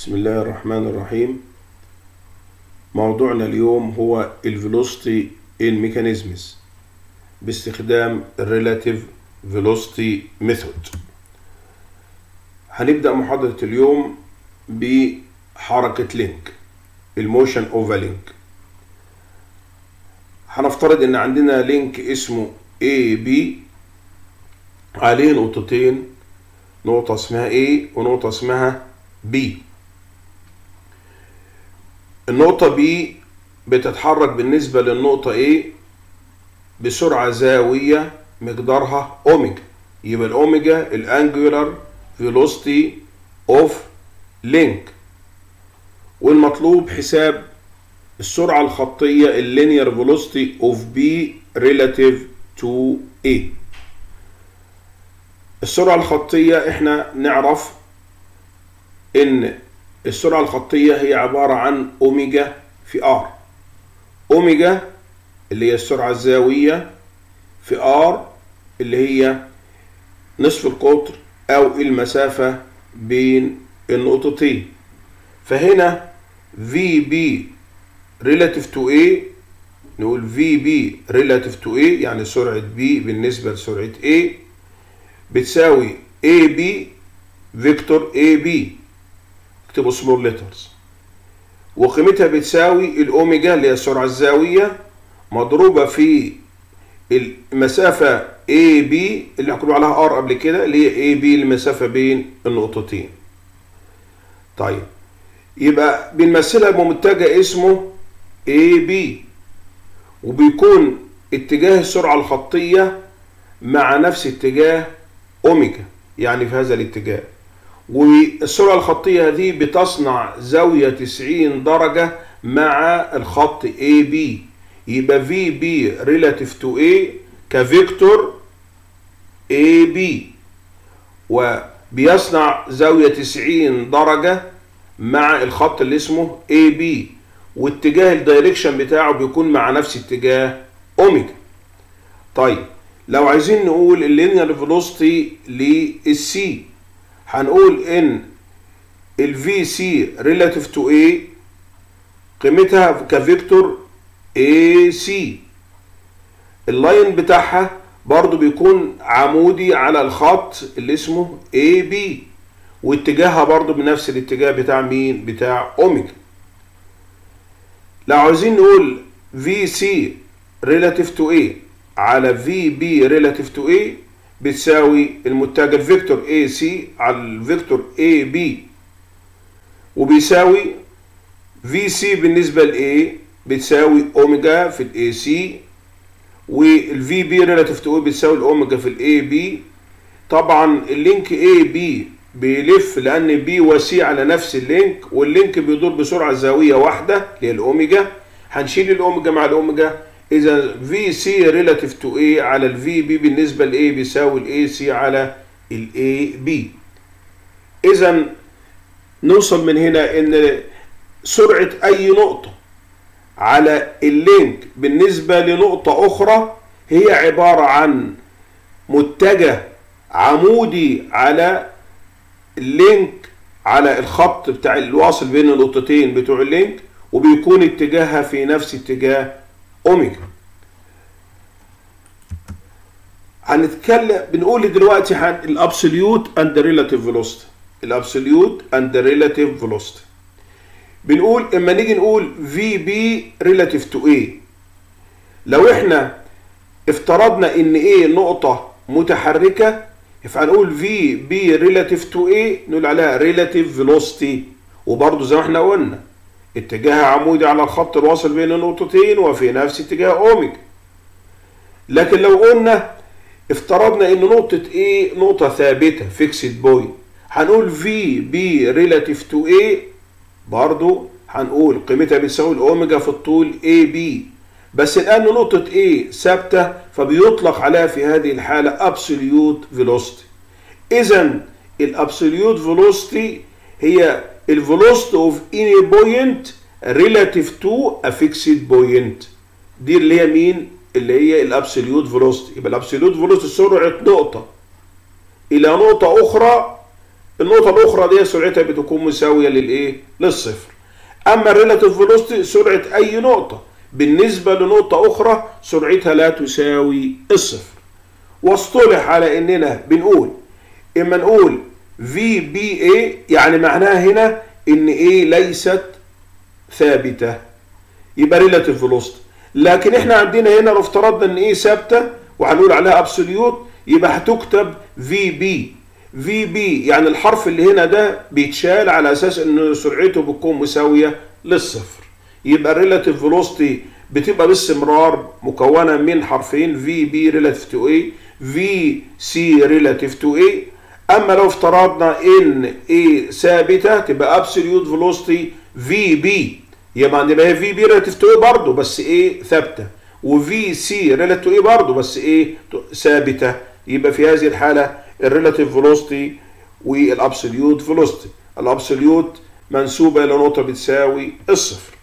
بسم الله الرحمن الرحيم موضوعنا اليوم هو الفيلوسيتي ان ميكانيزمز باستخدام الريلاتيف فيلوسيتي ميثود هنبدأ محاضرة اليوم بحركة لينك الموشن اوف لينك هنفترض ان عندنا لينك اسمه A B عليه نقطتين نقطة اسمها A ونقطة اسمها B النقطة B بتتحرك بالنسبة للنقطة A بسرعة زاوية مقدارها أوميجا يبقى الأوميجا الأنجولار فيلوسيتي أوف لينك والمطلوب حساب السرعة الخطية اللينير فيلوسيتي أوف B ريلاتيف تو A السرعة الخطية احنا نعرف ان السرعة الخطية هي عبارة عن أوميجا في آر أوميجا اللي هي السرعة الزاوية في آر اللي هي نصف القطر أو المسافة بين النقطتين فهنا في بي relative to A نقول في بي relative to A يعني سرعة B بالنسبة لسرعة A بتساوي AB فيكتور AB اكتبوا سمول ليترز وقيمتها بتساوي الاوميجا اللي هي السرعه الزاويه مضروبه في المسافه اي بي اللي هنقول عليها ار قبل كده اللي هي اي بي المسافه بين النقطتين طيب يبقى بنمثلها بمتجه اسمه اي بي وبيكون اتجاه السرعه الخطيه مع نفس اتجاه اوميجا يعني في هذا الاتجاه والسرعة الخطية هذه بتصنع زاوية 90 درجة مع الخط AB يبقى VB relative to A كفيكتور AB وبيصنع زاوية 90 درجة مع الخط اللي اسمه AB واتجاه الدايركشن بتاعه بيكون مع نفس اتجاه اوميجا طيب لو عايزين نقول اللينير فيلوسيتي للسي هنقول ان ال VC relative to A قيمتها كفيكتور AC اللاين بتاعها برضو بيكون عمودي على الخط اللي اسمه AB واتجاهها برضو بنفس الاتجاه بتاع مين بتاع اوميجا لو عايزين نقول VC relative to A على VB relative to A بتساوي المتجه الفيكتور AC على الفيكتور AB وبيساوي VC بالنسبة ل A بتساوي أوميجا في ال AC وال VB ريلاتيف تو A بتساوي الأوميجا في ال AB طبعا اللينك AB بيلف لأن B و C على نفس اللينك واللينك بيدور بسرعة زاوية واحدة اللي هي الأوميجا هنشيل الأوميجا مع الأوميجا إذا في سي ريلاتيف تو A على الفي بي بالنسبة ل A بيساوي ال AC على ال AB إذا نوصل من هنا إن سرعة أي نقطة على اللينك بالنسبة لنقطة أخرى هي عبارة عن متجه عمودي على اللينك على الخط بتاع الواصل بين النقطتين بتوع اللينك وبيكون اتجاهها في نفس اتجاه اوميجا هنتكلم بنقول دلوقتي عن الابسوليوت اند ريلاتيف فيلوسيتي الابسوليوت اند ريلاتيف فيلوسيتي بنقول اما نيجي نقول في بي ريلاتيف تو ايه لو احنا افترضنا ان ايه نقطه متحركه فهنقول في بي ريلاتيف تو ايه نقول عليها ريلاتيف فيلوسيتي وبرضه زي ما احنا قلنا اتجاهها عمودي على الخط الواصل بين النقطتين وفي نفس اتجاه اوميجا لكن لو قلنا افترضنا ان نقطة A نقطة ثابتة فيكسد بوينت هنقول في بي ريلاتيف تو A برضو هنقول قيمتها بتساوي الاوميجا في الطول اي بي بس لان نقطة A ثابتة فبيطلق عليها في هذه الحالة ابسوليوت فيلوسيتي اذا الابسوليوت فيلوسيتي هي الفيلوسيتي اوف اني بوينت ريلاتيف تو ا فيكسد بوينت دي اللي هي مين اللي هي الابسوليوت فيلوسيتي يبقى الابسوليوت فيلوسيتي سرعه نقطه الى نقطه اخرى النقطة الأخرى دي سرعتها بتكون مساوية للإيه؟ للصفر. أما الريلاتيف فيلوسيتي سرعة أي نقطة بالنسبة لنقطة أخرى سرعتها لا تساوي الصفر. واصطلح على إننا بنقول إما نقول في بي اي يعني معناها هنا إن إيه ليست ثابتة. يبقى ريلاتيف فيلوسيتي. لكن إحنا عندنا هنا لو افترضنا إن إيه ثابتة وهنقول عليها ابسوليوت يبقى هتكتب في بي في بي يعني الحرف اللي هنا ده بيتشال على اساس ان سرعته بتكون مساويه للصفر يبقى الريلاتيف فيلوسيتي بتبقى باستمرار مكونه من حرفين في بي ريلاتيف تو اي في سي ريلاتيف تو اي اما لو افترضنا ان اي ثابته تبقى ابسوليوت فيلوسيتي في بي يبقى عندنا هي في بي ريلاتيف تو اي برضه بس ايه ثابته وفي سي ريلاتيف تو اي برضه بس ايه ثابته يبقى في هذه الحاله الريلاتيف فيلوسيتي والابسوليوت فيلوسيتي الابسوليوت منسوبه الى نقطه بتساوي الصفر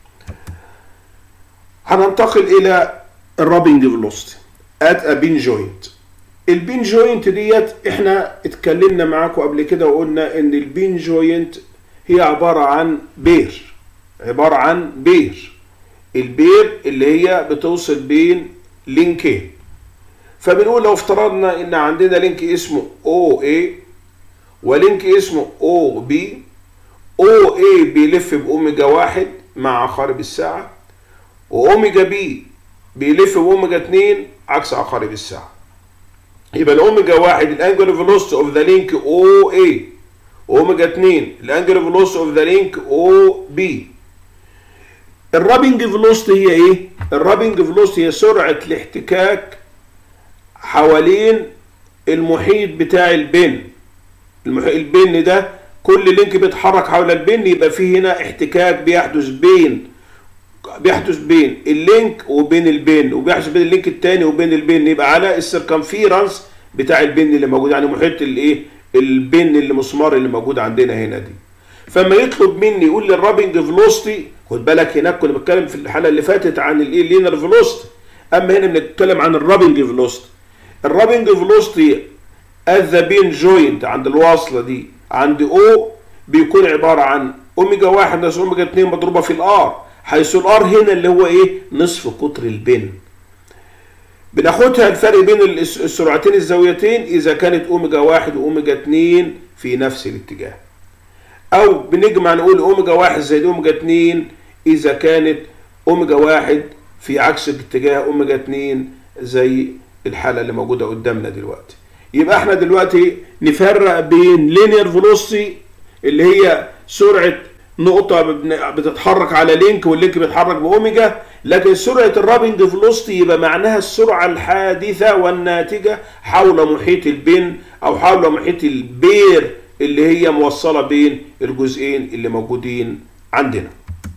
هننتقل الى الرابنج فيلوسيتي ات ا بين جوينت البين جوينت ديت احنا اتكلمنا معاكم قبل كده وقلنا ان البين جوينت هي عباره عن بير عباره عن بير البير اللي هي بتوصل بين لينكين فبنقول لو افترضنا ان عندنا لينك اسمه او اي ولينك اسمه او بي او اي بيلف باوميجا واحد مع عقارب الساعة واوميجا بي بيلف باوميجا اتنين عكس عقارب الساعة يبقى الاوميجا واحد الانجل فيلوسيتي اوف ذا لينك او اي اوميجا اتنين الانجل فيلوسيتي اوف ذا لينك او بي الرابنج فيلوسيتي هي ايه؟ الرابنج فيلوسيتي هي سرعة الاحتكاك حوالين المحيط بتاع البن البن ده كل لينك بيتحرك حول البن يبقى فيه هنا احتكاك بيحدث بين بيحدث بين اللينك وبين البن وبيحدث بين اللينك الثاني وبين البن يبقى على السيركمفيرنس بتاع البن اللي موجود يعني محيط الايه البن اللي مسمار اللي موجود عندنا هنا دي فما يطلب مني يقول لي الرابنج فيلوسيتي خد بالك هناك كنا بنتكلم في الحلقه اللي فاتت عن الايه اللينر فيلوسيتي اما هنا بنتكلم عن الرابنج فيلوسيتي الرابنج فيلوسيتي at the بين جوينت عند الواصله دي عند او بيكون عباره عن اوميجا واحد ناقص اوميجا 2 مضروبه في الار حيث الار هنا اللي هو ايه نصف قطر البن بناخدها الفرق بين السرعتين الزاويتين اذا كانت اوميجا واحد واوميجا 2 في نفس الاتجاه او بنجمع نقول اوميجا واحد زائد اوميجا 2 اذا كانت اوميجا واحد في عكس الاتجاه اوميجا 2 زي الحاله اللي موجوده قدامنا دلوقتي يبقى احنا دلوقتي نفرق بين لينير فيلوسيتي اللي هي سرعه نقطه بتتحرك على لينك واللينك بيتحرك باوميجا لكن سرعه الرابنج فيلوسيتي يبقى معناها السرعه الحادثه والناتجه حول محيط البن او حول محيط البير اللي هي موصله بين الجزئين اللي موجودين عندنا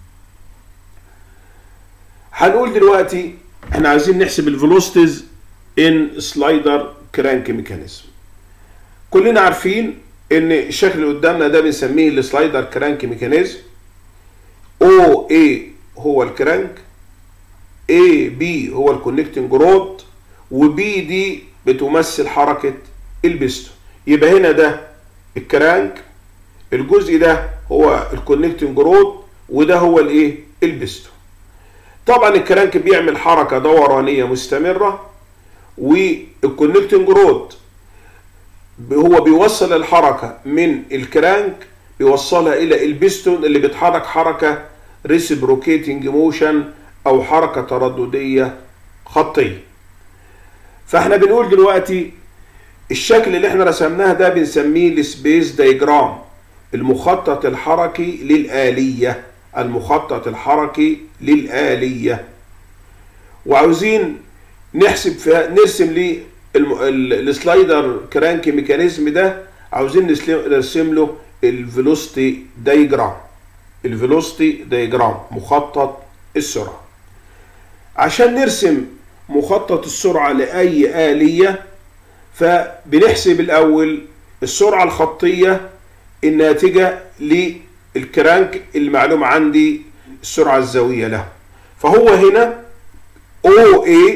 هنقول دلوقتي احنا عايزين نحسب الفيلوسيتيز ان سلايدر كرانك ميكانيزم كلنا عارفين ان الشكل اللي قدامنا ده بنسميه السلايدر كرانك ميكانيزم او اي هو الكرانك اي بي هو الكونكتنج رود وبي دي بتمثل حركه البستون يبقى هنا ده الكرانك الجزء ده هو الكونكتنج رود وده هو الايه البستون طبعا الكرانك بيعمل حركه دورانيه مستمره والكونكتنج رود هو بيوصل الحركه من الكرانك بيوصلها الى البستون اللي بيتحرك حركه ريسبروكيتنج موشن او حركه تردديه خطيه فاحنا بنقول دلوقتي الشكل اللي احنا رسمناه ده بنسميه السبيس دايجرام المخطط الحركي للآلية المخطط الحركي للآلية وعاوزين نحسب فيها نرسم لي السلايدر كرانك ميكانيزم ده عاوزين نرسم له الفيلوستي دايجرام الفيلوستي دايجرام مخطط السرعة عشان نرسم مخطط السرعة لأي آلية فبنحسب الأول السرعة الخطية الناتجة للكرانك المعلوم عندي السرعة الزاوية له فهو هنا OA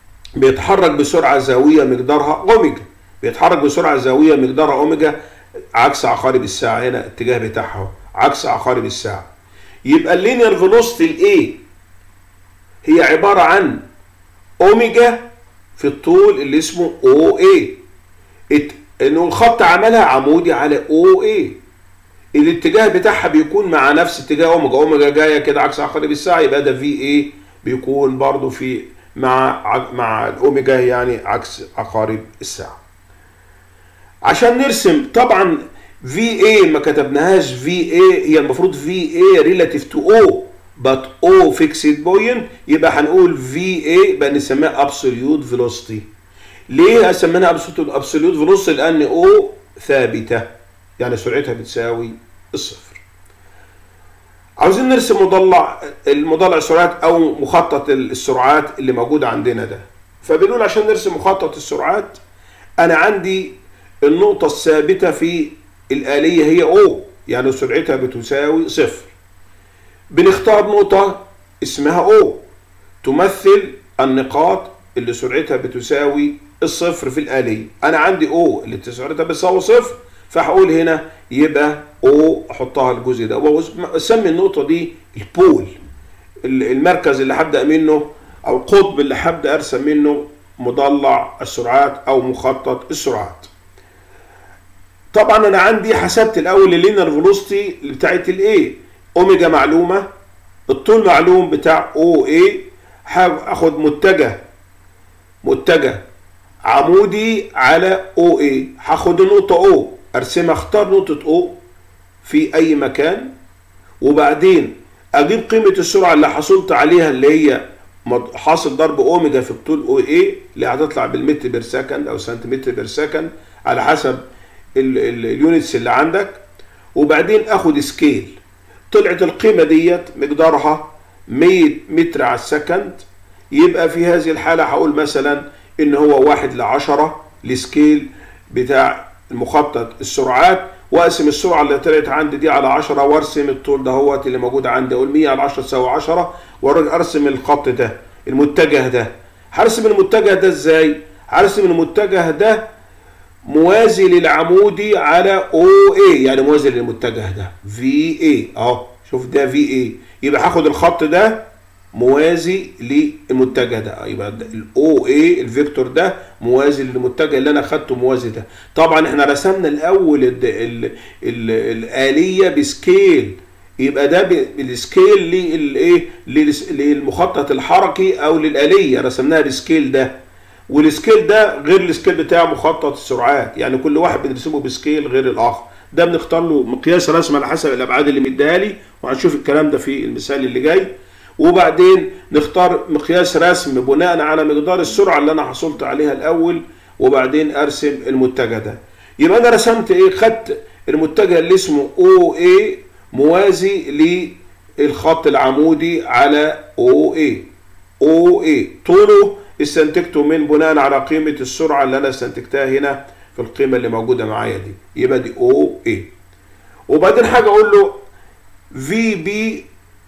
بيتحرك بسرعة زاوية مقدارها أوميجا بيتحرك بسرعة زاوية مقدارها أوميجا عكس عقارب الساعه هنا الاتجاه بتاعها عكس عقارب الساعه يبقى اللينير فيلوسيتي الاي هي عباره عن اوميجا في الطول اللي اسمه او اي انه الخط عملها عمودي على او اي الاتجاه بتاعها بيكون مع نفس اتجاه اوميجا اوميجا جايه كده عكس عقارب الساعه يبقى ده في اي بيكون برضو في مع مع الاوميجا يعني عكس عقارب الساعه عشان نرسم طبعا في اي ما كتبناهاش في اي هي المفروض في اي ريلاتيف تو او but O fixed point يبقى هنقول VA يبقى نسميها absolute velocity ليه سميناها absolute absolute velocity لأن O ثابتة يعني سرعتها بتساوي الصفر عاوزين نرسم مضلع المضلع السرعات أو مخطط السرعات اللي موجود عندنا ده فبنقول عشان نرسم مخطط السرعات أنا عندي النقطة الثابتة في الآلية هي O يعني سرعتها بتساوي صفر بنختار نقطة اسمها O تمثل النقاط اللي سرعتها بتساوي الصفر في الآلية أنا عندي O اللي سرعتها بتساوي صفر فهقول هنا يبقى O أحطها الجزء ده وأسمي النقطة دي البول المركز اللي هبدأ منه أو القطب اللي هبدأ أرسم منه مضلع السرعات أو مخطط السرعات طبعا أنا عندي حسبت الأول اللينر فيلوسيتي بتاعت الإيه اوميجا معلومه الطول معلوم بتاع او اي هاخد متجه متجه عمودي على او اي هاخد النقطه او ارسمها اختار نقطه او في اي مكان وبعدين اجيب قيمه السرعه اللي حصلت عليها اللي هي حاصل ضرب اوميجا في الطول او اي اللي هتطلع بالمتر بير سكند او سنتيمتر بير سكند على حسب اليونتس اللي عندك وبعدين اخد سكيل طلعت القيمة ديت مقدارها 100 متر على السكند يبقى في هذه الحالة هقول مثلا إن هو واحد لعشرة السكيل بتاع المخطط السرعات وأقسم السرعة اللي طلعت عندي دي على 10 وأرسم الطول دهوت اللي موجود عندي أقول 100 على 10 تساوي 10 وأرسم الخط ده المتجه ده هرسم المتجه ده إزاي؟ هرسم المتجه ده موازي للعمودي على او اي يعني موازي للمتجه ده في اي اهو شوف ده في اي يبقى هاخد الخط ده موازي للمتجه ده يبقى الاو اي الفيكتور ده موازي للمتجه اللي انا خدته موازي ده طبعا احنا رسمنا الاول ال ال ال الاليه بسكيل يبقى ده بالسكيل للايه للمخطط الحركي او للاليه رسمناها بسكيل ده والسكيل ده غير السكيل بتاع مخطط السرعات يعني كل واحد بنرسمه بسكيل غير الاخر ده بنختار له مقياس رسم على حسب الابعاد اللي مديها لي وهنشوف الكلام ده في المثال اللي جاي وبعدين نختار مقياس رسم بناء على مقدار السرعه اللي انا حصلت عليها الاول وبعدين ارسم المتجه ده يبقى انا رسمت ايه خدت المتجه اللي اسمه او اي موازي للخط العمودي على او اي او اي طوله استنتجته من بناء على قيمة السرعة اللي أنا استنتجتها هنا في القيمة اللي موجودة معايا دي يبقى دي او اي وبعدين حاجة أقول له في بي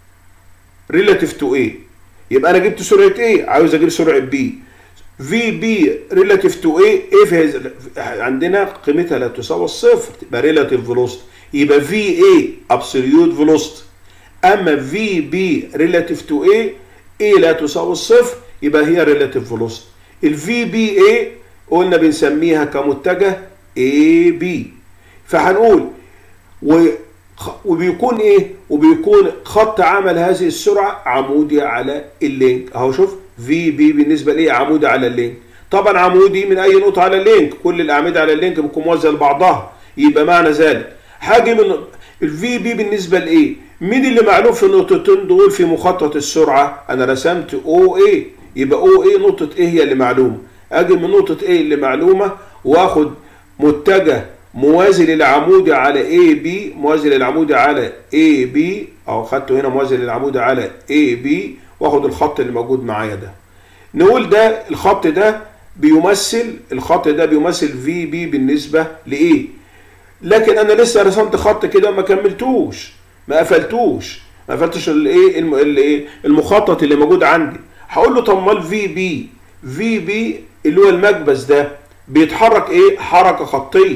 ريلاتيف تو اي يبقى أنا جبت سرعة ايه عاوز أجيب سرعة بي في بي ريلاتيف تو ايه ايه في عندنا قيمتها لا تساوي الصفر تبقى ريلاتيف فيلوسيتي يبقى في اي ابسوليوت فيلوسيتي اما في بي ريلاتيف تو ايه ايه لا تساوي الصفر يبقى هي ريلاتيف فيلوسيتي الفي بي اي قلنا بنسميها كمتجه اي بي فهنقول و وبيكون ايه وبيكون خط عمل هذه السرعه عمودي على اللينك اهو شوف في بي بالنسبه لايه عمودي على اللينك طبعا عمودي من اي نقطه على اللينك كل الاعمده على اللينك بتكون موزعه لبعضها يبقى معنى ذلك حاجه من الفي بي بالنسبه لايه مين اللي معلوم في النقطتين دول في مخطط السرعه انا رسمت او اي يبقى او اي نقطه ايه هي اللي معلومه اجي من نقطه ايه اللي معلومه واخد متجه موازي للعمودي على اي بي موازي للعمودي على اي بي او خدته هنا موازي للعمودي على اي بي واخد الخط اللي موجود معايا ده نقول ده الخط ده بيمثل الخط ده بيمثل في بي بالنسبه لايه لكن انا لسه رسمت خط كده ما كملتوش ما قفلتوش ما قفلتش الايه الايه المخطط اللي موجود عندي هقول له طب امال في بي في بي اللي هو المكبس ده بيتحرك ايه حركه خطيه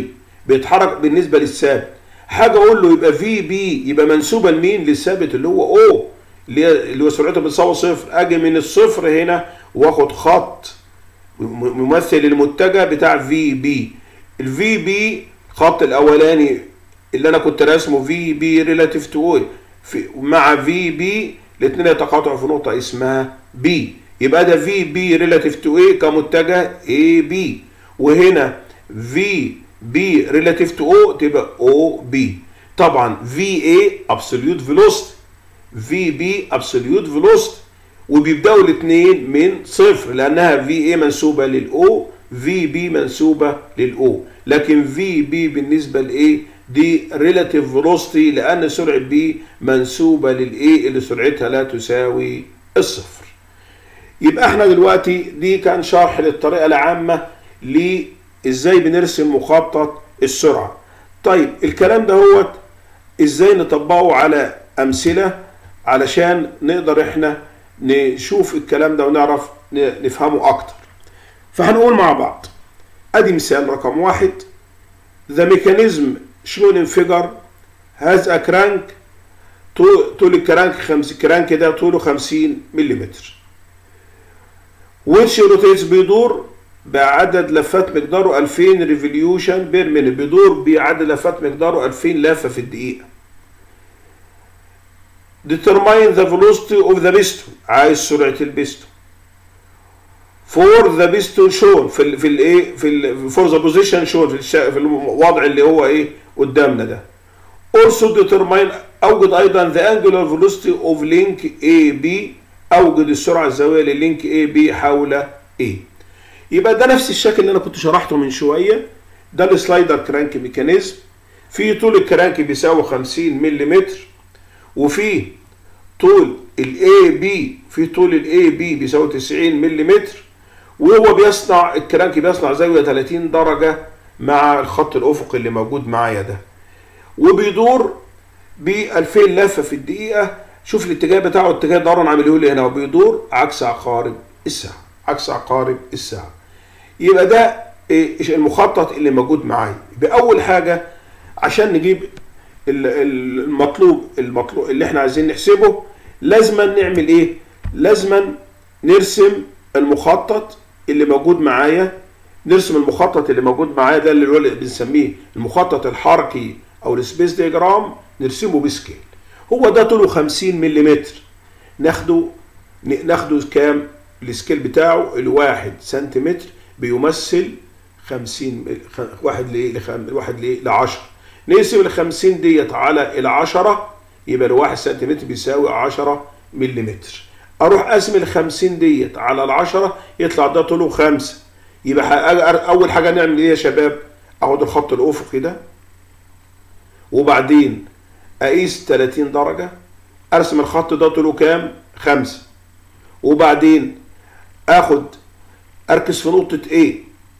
بيتحرك بالنسبه للثابت حاجه اقول له يبقى في بي يبقى منسوبه لمين للثابت اللي هو او اللي هي اللي هو سرعته بتساوي صفر اجي من الصفر هنا واخد خط ممثل المتجه بتاع في بي الفي بي الخط الاولاني اللي انا كنت راسمه في بي ريلاتيف تو او مع في بي الاثنين يتقاطعوا في نقطه اسمها بي يبقى ده في بي ريلاتيف تو اي كمتجه اي بي وهنا في بي ريلاتيف تو او تبقى او بي طبعا في اي ابسوليوت فيلوسيتي في بي ابسوليوت فيلوسيتي وبيبداوا الاثنين من صفر لانها في اي منسوبه للاو في بي منسوبه للاو لكن في بي بالنسبه لايه دي ريلاتيف فيلوسيتي لان سرعه بي منسوبه للاي اللي سرعتها لا تساوي الصفر يبقى احنا دلوقتي دي كان شرح للطريقه العامه لازاي بنرسم مخطط السرعه طيب الكلام ده هو ازاي نطبقه على امثله علشان نقدر احنا نشوف الكلام ده ونعرف نفهمه اكتر فهنقول مع بعض ادي مثال رقم واحد the mechanism shown in figure has a crank طول الكرانك خمس كرانك ده طوله 50 ملم which rotates بيدور بعدد لفات مقداره 2000 ريفوليوشن بير مينيت بيدور بعدد لفات مقداره 2000 لفه في الدقيقه determine the velocity of the piston عايز سرعه البستون for the piston shown في ال في الايه في ال for the position shown في, الشا في الوضع اللي هو ايه قدامنا ده also determine اوجد ايضا the angular velocity of link AB اوجد السرعه الزاويه للينك AB حول A يبقى ده نفس الشكل اللي انا كنت شرحته من شويه ده السلايدر كرانك ميكانيزم في طول الكرانك بيساوي 50 ملم وفي طول الاي بي في طول الاي بي بيساوي 90 ملم وهو بيصنع الكرانك بيصنع زاويه 30 درجه مع الخط الافقي اللي موجود معايا ده وبيدور ب 2000 لفه في الدقيقه شوف الاتجاه بتاعه اتجاه دوران عامله لي هنا وبيدور عكس عقارب الساعه عكس عقارب الساعه يبقى ده المخطط اللي موجود معايا باول حاجه عشان نجيب المطلوب المطلوب اللي احنا عايزين نحسبه لازما نعمل ايه لازما نرسم المخطط اللي موجود معايا نرسم المخطط اللي موجود معايا ده اللي هو بنسميه المخطط الحركي او السبيس ديجرام نرسمه بسكيل هو ده طوله 50 ملم ناخده ناخده كام السكيل بتاعه الواحد سنتيمتر بيمثل 50 واحد ل واحد ل 10 نقسم ال 50 ديت على ال 10 يبقى الواحد سنتيمتر بيساوي 10 ملم اروح اقسم ال 50 ديت على ال 10 يطلع ده طوله 5 يبقى اول حاجه نعمل ايه يا شباب اخد الخط الافقي ده وبعدين اقيس 30 درجه ارسم الخط ده طوله كام 5 وبعدين اخد اركز في نقطه A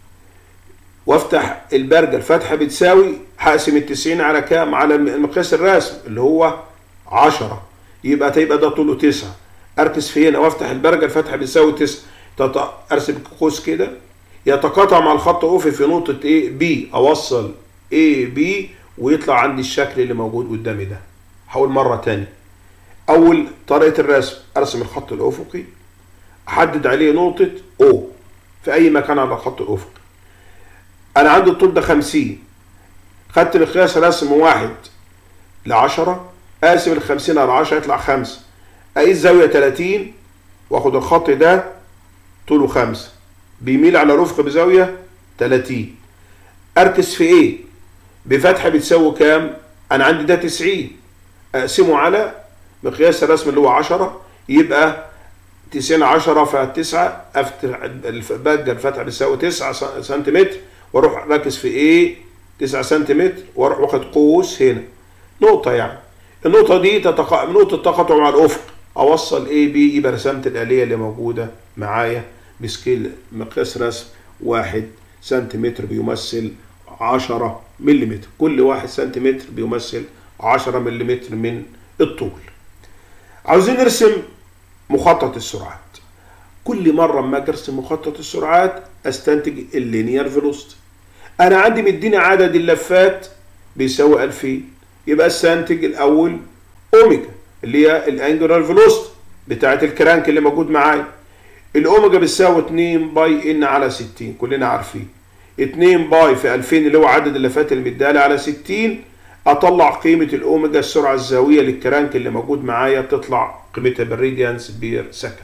وافتح البرجه الفتحه بتساوي هقسم ال 90 على كام على المقياس الرسم اللي هو 10 يبقى تبقى ده طوله 9 اركز في هنا وافتح البرجه الفتحه بتساوي 9 ارسم قوس كده يتقاطع مع الخط اوفي في نقطه A B اوصل A B ويطلع عندي الشكل اللي موجود قدامي ده هقول مره تاني اول طريقه الرسم ارسم الخط الافقي احدد عليه نقطه O في اي مكان على الخط الافقي انا عندي الطول ده 50 خدت مقياس رسم واحد ل 10 اقسم ال 50 على 10 يطلع 5 اقيس زاويه 30 واخد الخط ده طوله 5 بيميل على رفق بزاويه 30 اركز في ايه بفتحه بتساوي كام انا عندي ده 90 اقسمه على مقياس الرسم اللي هو 10 يبقى 90 10 فتسعة افتح بقى الفتحه بتساوي 9 سنتيمتر واروح راكز في ايه 9 سنتيمتر واروح واخد قوس هنا نقطه يعني النقطه دي تتق... نقطه تقاطع مع الافق اوصل اي بي يبقى رسمت الاليه اللي موجوده معايا بسكيل مقياس رسم 1 سنتيمتر بيمثل 10 ملم كل 1 سنتيمتر بيمثل 10 ملم من الطول عاوزين نرسم مخطط السرعات كل مرة ما ارسم مخطط السرعات استنتج اللينير فيلوسيتي انا عندي مديني عدد اللفات بيساوي 2000 يبقى استنتج الاول اوميجا اللي هي الانجولار فيلوسيتي بتاعه الكرانك اللي موجود معايا الاوميجا بتساوي 2 باي ان على 60 كلنا عارفين 2 باي في 2000 اللي هو عدد اللفات اللي مديها على 60 اطلع قيمه الاوميجا السرعه الزاويه للكرانك اللي موجود معايا تطلع قيمتها بالراديانس بير سكند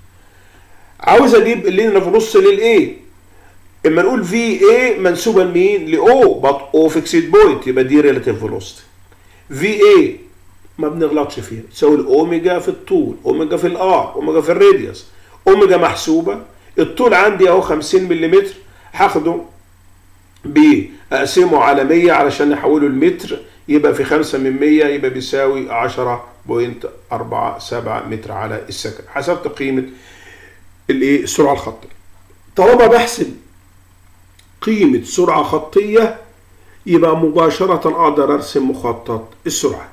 عاوز اجيب اللينير فيلوسيتي للايه اما نقول في اي منسوبه لمين لاو بط او فيكسد بوينت يبقى دي ريلاتيف فيلوسيتي في اي ما بنغلطش فيها تساوي الاوميجا في الطول اوميجا في الار اوميجا في الراديوس اوميجا محسوبه الطول عندي اهو 50 ملم هاخده بقسمه على 100 علشان نحوله لمتر يبقى في 5 من 100 يبقى بيساوي 10.47 متر على السكند حسبت قيمه الايه السرعه الخطيه طالما بحسب قيمه سرعه خطيه يبقى مباشره اقدر ارسم مخطط السرعات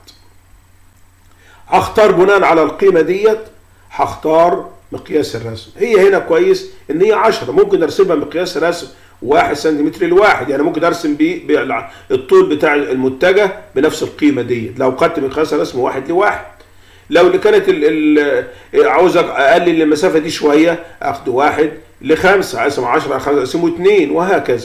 هختار بناء على القيمه ديت هختار مقياس الرسم هي هنا كويس ان هي 10 ممكن ارسمها مقياس رسم 1 سنتيمتر لواحد يعني ممكن ارسم بيه الطول بتاع المتجه بنفس القيمه دي لو خدت مقياس رسم واحد لواحد لو اللي كانت ال ال عاوز اقلل المسافه دي شويه اخد واحد لخمسه اقسم 10 اقسمه اثنين وهكذا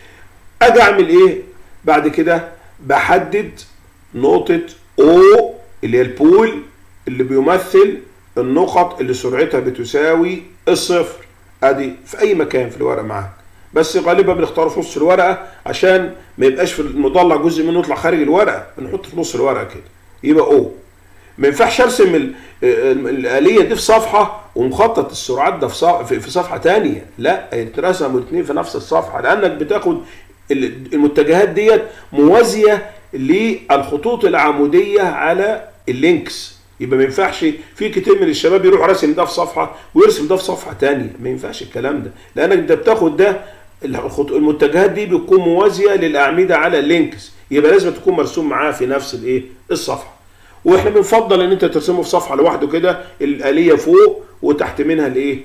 اجي اعمل ايه بعد كده بحدد نقطه او اللي هي البول اللي بيمثل النقط اللي سرعتها بتساوي الصفر ادي في اي مكان في الورقه معاك بس غالبا بنختاره في نص الورقه عشان ما يبقاش في المضلع جزء منه يطلع خارج الورقه بنحطه في نص الورقه كده يبقى او ما ينفعش ارسم الاليه دي في صفحه ومخطط السرعات ده في في صفحه ثانيه لا يترسموا الاثنين في نفس الصفحه لانك بتاخد المتجهات ديت موازيه للخطوط العموديه على اللينكس يبقى ما ينفعش في كتير من الشباب يروح راسم ده في صفحه ويرسم ده في صفحه ثانيه ما ينفعش الكلام ده لانك انت بتاخد ده المتجهات دي بتكون موازيه للاعمده على اللينكس يبقى لازم تكون مرسوم معاه في نفس الايه الصفحه واحنا بنفضل ان انت ترسمه في صفحه لوحده كده الاليه فوق وتحت منها الايه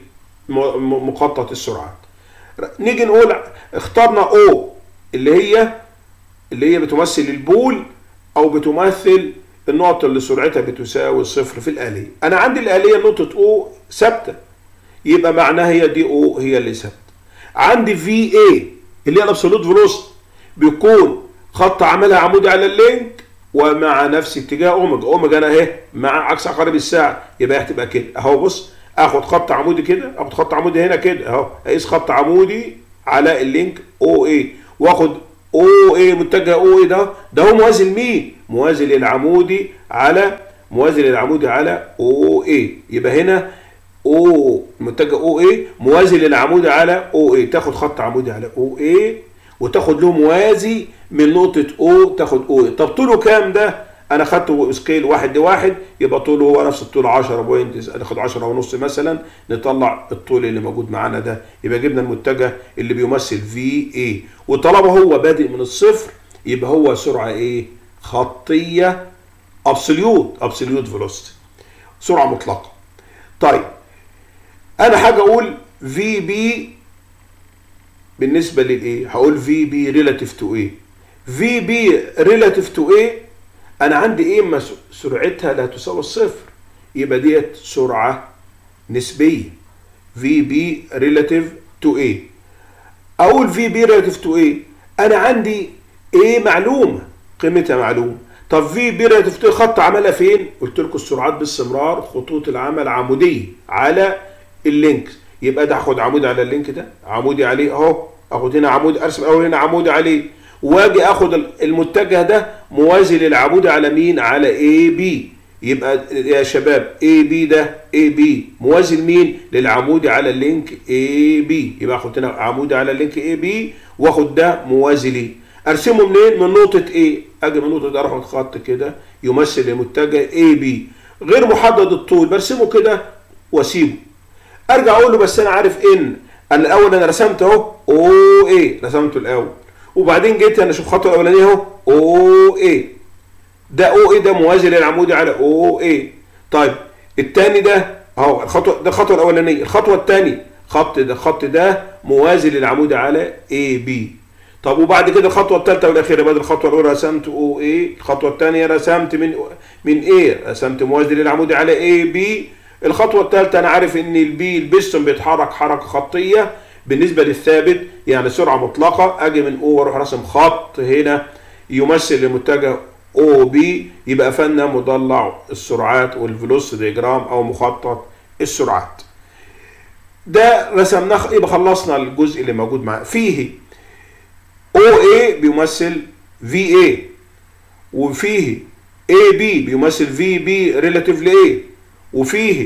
مخطط السرعات نيجي نقول اخترنا او اللي هي اللي هي بتمثل البول او بتمثل النقطة اللي سرعتها بتساوي صفر في الآلية أنا عندي الآلية نقطة O ثابتة يبقى معناها هي دي O هي اللي ثابتة عندي في اي اللي هي الابسولوت فيلوسيتي بيكون خط عملها عمودي على اللينك ومع نفس اتجاه اوميجا اوميجا انا اهي مع عكس عقارب الساعه يبقى هتبقى كده اهو بص اخد خط عمودي كده اخد خط عمودي هنا كده اهو اقيس خط عمودي على اللينك او اي واخد او اي متجه او اي ده ده هو موازي لمين؟ موازي للعمودي على موازي للعمودي على او اي يبقى هنا او متجه او اي موازي للعمودي على او اي تاخد خط عمودي على او اي وتاخد له موازي من نقطة او تاخد او اي طب طوله كام ده؟ انا خدته سكيل واحد لواحد يبقى طوله هو نفس الطول 10 بوينت ناخد 10 ونص مثلا نطلع الطول اللي موجود معانا ده يبقى جبنا المتجه اللي بيمثل في اي وطالما هو بادئ من الصفر يبقى هو سرعه ايه؟ خطيه ابسوليوت ابسوليوت فيلوسيتي سرعه مطلقه طيب انا حاجه اقول في بي بالنسبه للايه؟ هقول في بي ريلاتيف تو ايه؟ في بي ريلاتيف تو ايه؟ انا عندي ايه ما سرعتها لا تساوي الصفر يبقى ديت سرعه نسبيه في بي ريلاتيف تو ايه اقول في بي ريلاتيف تو ايه انا عندي ايه معلومه قيمتها معلومه طب في بي ريلاتيف تو خط عملها فين قلت لكم السرعات باستمرار خطوط العمل عموديه على اللينك يبقى ده هاخد عمود على اللينك ده عمودي عليه اهو اخد هنا عمود ارسم اول هنا عمودي عليه واجي اخد المتجه ده موازي للعمود على مين على اي بي يبقى يا شباب اي بي ده اي بي موازي لمين للعمود على اللينك اي بي يبقى اخد هنا عمود على اللينك اي بي واخد ده موازي ليه ارسمه منين من نقطه ايه اجي من النقطه دي اروح خط كده يمثل المتجه اي بي غير محدد الطول برسمه كده واسيبه ارجع اقول له بس انا عارف ان انا الاول انا رسمت اهو او ايه رسمته الاول وبعدين جيت انا اشوف الخطوه الاولانيه اهو او اي ده او اي ده موازي للعمودي على او اي طيب الثاني ده اهو الخطوه ده الخطوه الاولانيه الخطوه الثانيه خط ده الخط ده موازي للعمودي على اي بي طب وبعد كده الخطوه الثالثه والاخيره بعد الخطوه الاولى رسمت او اي الخطوه الثانيه رسمت من من اي رسمت موازي للعمودي على اي بي الخطوه الثالثه انا عارف ان البي البستون بيتحرك حركه خطيه بالنسبه للثابت يعني سرعه مطلقه اجي من او واروح راسم خط هنا يمثل المتجه او بي يبقى فن مضلع السرعات والفلوس ديجرام او مخطط السرعات ده رسمناه يبقى خلصنا الجزء اللي موجود معاه فيه او اي بيمثل في اي وفيه اي بي بيمثل في بي ريلاتيف لاي وفيه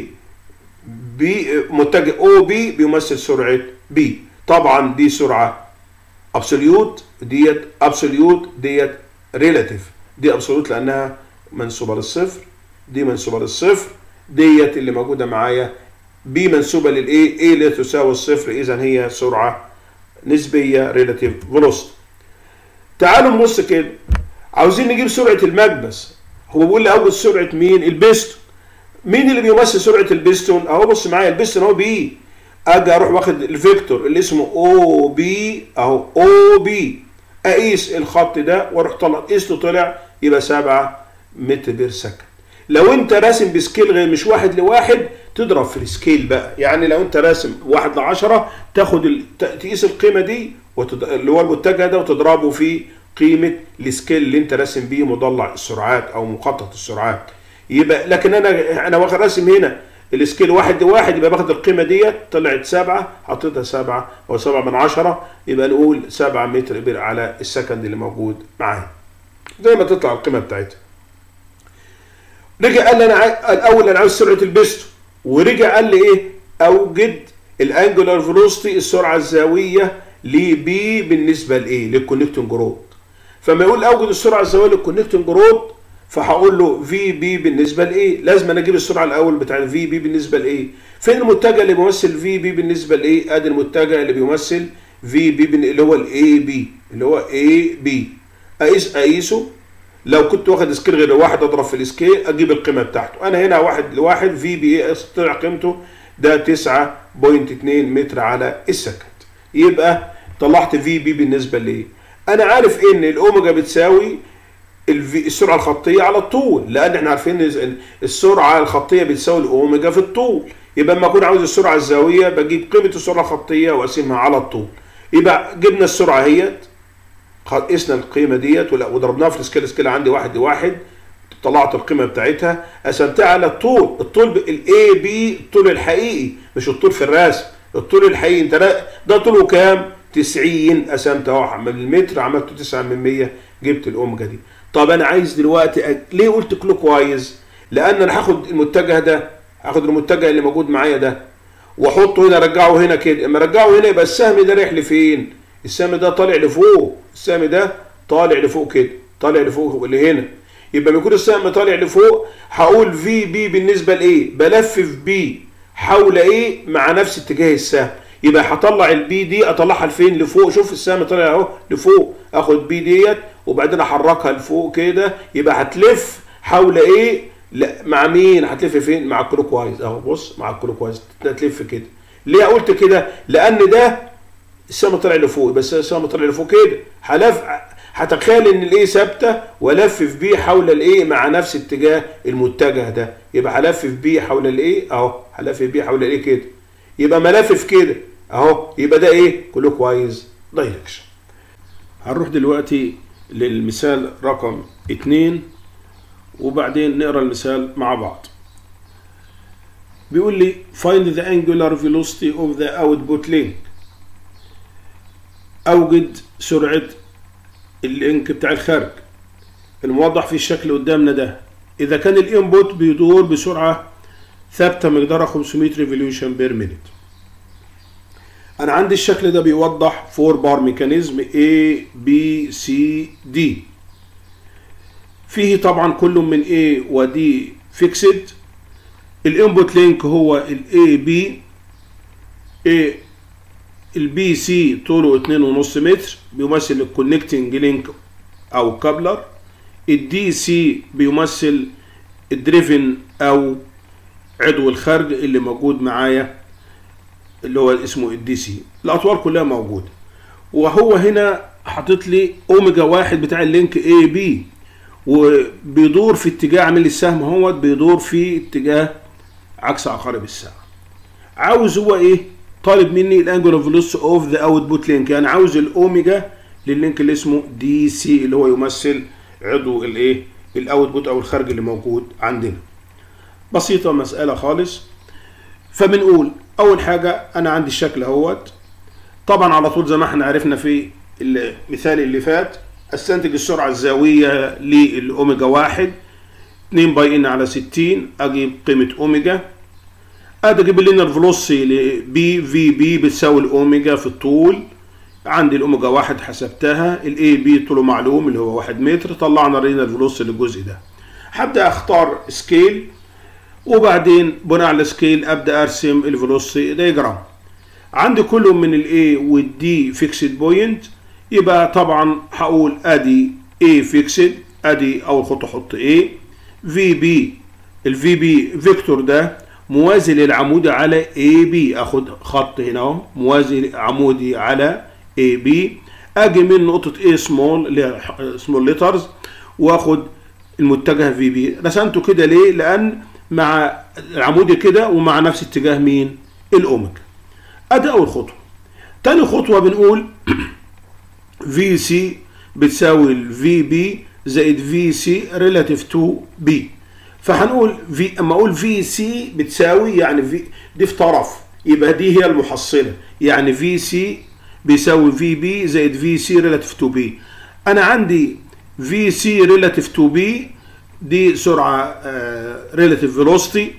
بي متجه او بي بيمثل سرعه بي طبعا دي سرعه ابسوليوت ديت ابسوليوت ديت ريلاتيف دي ابسوليوت لانها منسوبه للصفر دي منسوبه للصفر ديت اللي موجوده معايا بي منسوبه للاي اي لا تساوي الصفر اذا هي سرعه نسبيه ريلاتيف فيلوسيتي تعالوا نبص كده عاوزين نجيب سرعه المكبس هو بيقول لي اوجد سرعه مين البيستون مين اللي بيمثل سرعه البيستون اهو بص معايا البيستون اهو بي اجي اروح واخد الفيكتور اللي اسمه او بي اهو او بي اقيس الخط ده واروح طلع قيسته طلع يبقى 7 متر بير سكند لو انت راسم بسكيل غير مش واحد لواحد تضرب في السكيل بقى يعني لو انت راسم واحد لعشرة تاخد ال... تقيس القيمه دي وتد... اللي هو المتجه ده وتضربه في قيمه السكيل اللي انت راسم بيه مضلع السرعات او مخطط السرعات يبقى لكن انا انا واخد راسم هنا السكيل واحد لواحد يبقى باخد القيمه ديت طلعت سبعه حطيتها سبعه او سبعه من عشره يبقى نقول سبعه متر بير على السكند اللي موجود معايا زي ما تطلع القيمه بتاعتها رجع قال لي انا عاي... الاول انا عاوز سرعه البيستون ورجع قال لي ايه اوجد الانجولار فيلوسيتي السرعه الزاويه لبي بالنسبه لايه للكونكتنج رود فما يقول اوجد السرعه الزاويه للكونكتنج رود فهقول له في بي بالنسبه لايه لازم انا اجيب السرعه الاول بتاع الفي بي بالنسبه لايه فين المتجه اللي بيمثل في بي بالنسبه لايه ادي المتجه اللي بيمثل في بي اللي هو الاي بي اللي هو اي بي اقيس اقيسه لو كنت واخد سكيل غير واحد اضرب في السكيل اجيب القيمه بتاعته انا هنا واحد لواحد في بي اي طلع قيمته ده 9.2 متر على السكند يبقى طلعت في بي بالنسبه لايه انا عارف ان الاوميجا بتساوي السرعه الخطيه على الطول لان احنا عارفين السرعه الخطيه بتساوي الاوميجا في الطول يبقى لما اكون عاوز السرعه الزاويه بجيب قيمه السرعه الخطيه واقسمها على الطول يبقى جبنا السرعه اهيت قسنا القيمه ديت وضربناها في السكيل السكيل عندي واحد لواحد طلعت القيمه بتاعتها قسمتها على الطول الطول الاي بي الطول الحقيقي مش الطول في الرسم الطول الحقيقي انت ده طوله كام 90 قسمت اهو من المتر عملته 9 من 100 جبت الاوميجا دي طب انا عايز دلوقتي أج... ليه قلت كلوك وايز لان انا هاخد المتجه ده هاخد المتجه اللي موجود معايا ده واحطه هنا ارجعه هنا كده اما ارجعه هنا يبقى السهم ده رايح لفين السهم ده طالع لفوق السهم ده طالع لفوق كده طالع لفوق اللي هنا يبقى بيكون السهم طالع لفوق هقول في بي بالنسبه لايه بلفف بي حول ايه مع نفس اتجاه السهم يبقى هطلع البي دي اطلعها لفين لفوق شوف السهم طالع اهو لفوق اخد بي ديت وبعدين احركها لفوق كده يبقى هتلف حول ايه لا مع مين هتلف فين مع الكلوك وايز اهو بص مع الكلوك وايز تلف كده ليه قلت كده لان ده السهم طلع لفوق بس السهم طلع لفوق كده هلف هتخيل ان الايه ثابته والفف بيه حول الايه مع نفس اتجاه المتجه ده يبقى هلفف بيه حول الايه اهو هلفف بيه حول الايه كده يبقى ملفف كده اهو يبقى ده ايه كلوك وايز دايركشن هنروح دلوقتي للمثال رقم اتنين وبعدين نقرا المثال مع بعض بيقول لي find the angular velocity of the output link اوجد سرعه اللينك بتاع الخارج الموضح في الشكل قدامنا ده اذا كان الانبوت بيدور بسرعه ثابته مقدارها 500 ريفوليوشن بير مينيت انا عندي الشكل ده بيوضح فور بار ميكانيزم A B C D فيه طبعا كل من A و D فيكسد الانبوت لينك هو ال A B A البي سي طوله 2.5 متر بيمثل الكونكتنج لينك او كابلر الدي سي بيمثل الدريفن او عضو الخرج اللي موجود معايا اللي هو اسمه الدي سي الاطوال كلها موجوده وهو هنا حاطط لي اوميجا واحد بتاع اللينك اي بي وبيدور في اتجاه عامل لي السهم اهوت بيدور في اتجاه عكس عقارب الساعه عاوز هو ايه طالب مني الانجولار فيلوسيتي اوف ذا اوتبوت لينك يعني عاوز الاوميجا لللينك اللي اسمه دي سي اللي هو يمثل عضو الايه الاوتبوت او الخارج اللي موجود عندنا بسيطه مساله خالص فبنقول اول حاجه انا عندي الشكل اهوت طبعا على طول زي ما احنا عرفنا في المثال اللي فات استنتج السرعه الزاويه للاوميجا واحد 2 باي ان على 60 اجيب قيمه اوميجا ادي اجيب اللينير فيلوسي لبي في بي بتساوي الاوميجا في الطول عندي الاوميجا واحد حسبتها الاي بي طوله معلوم اللي هو واحد متر طلعنا اللينير فيلوسي للجزء ده هبدا اختار سكيل وبعدين بناء على السكيل ابدا ارسم الفيلوسي دايجرام عندي كل من الاي والدي فيكسد بوينت يبقى طبعا هقول ادي A فيكسد ادي اول خطوه احط A في بي الفي بي فيكتور ده موازي للعمود على اي بي اخد خط هنا اهو موازي عمودي على اي بي اجي من نقطه اي سمول اللي هي سمول ليترز واخد المتجه في بي رسمته كده ليه لان مع العمودي كده ومع نفس اتجاه مين الاوميجا ادي اول خطوه تاني خطوه بنقول في سي بتساوي الفي بي زائد في سي ريلاتيف تو بي فهنقول في اما اقول في سي بتساوي يعني في دي في طرف يبقى دي هي المحصله يعني في سي بيساوي في بي زائد في سي ريلاتيف تو بي انا عندي في سي ريلاتيف تو بي دي سرعه ريلاتيف فيلوسيتي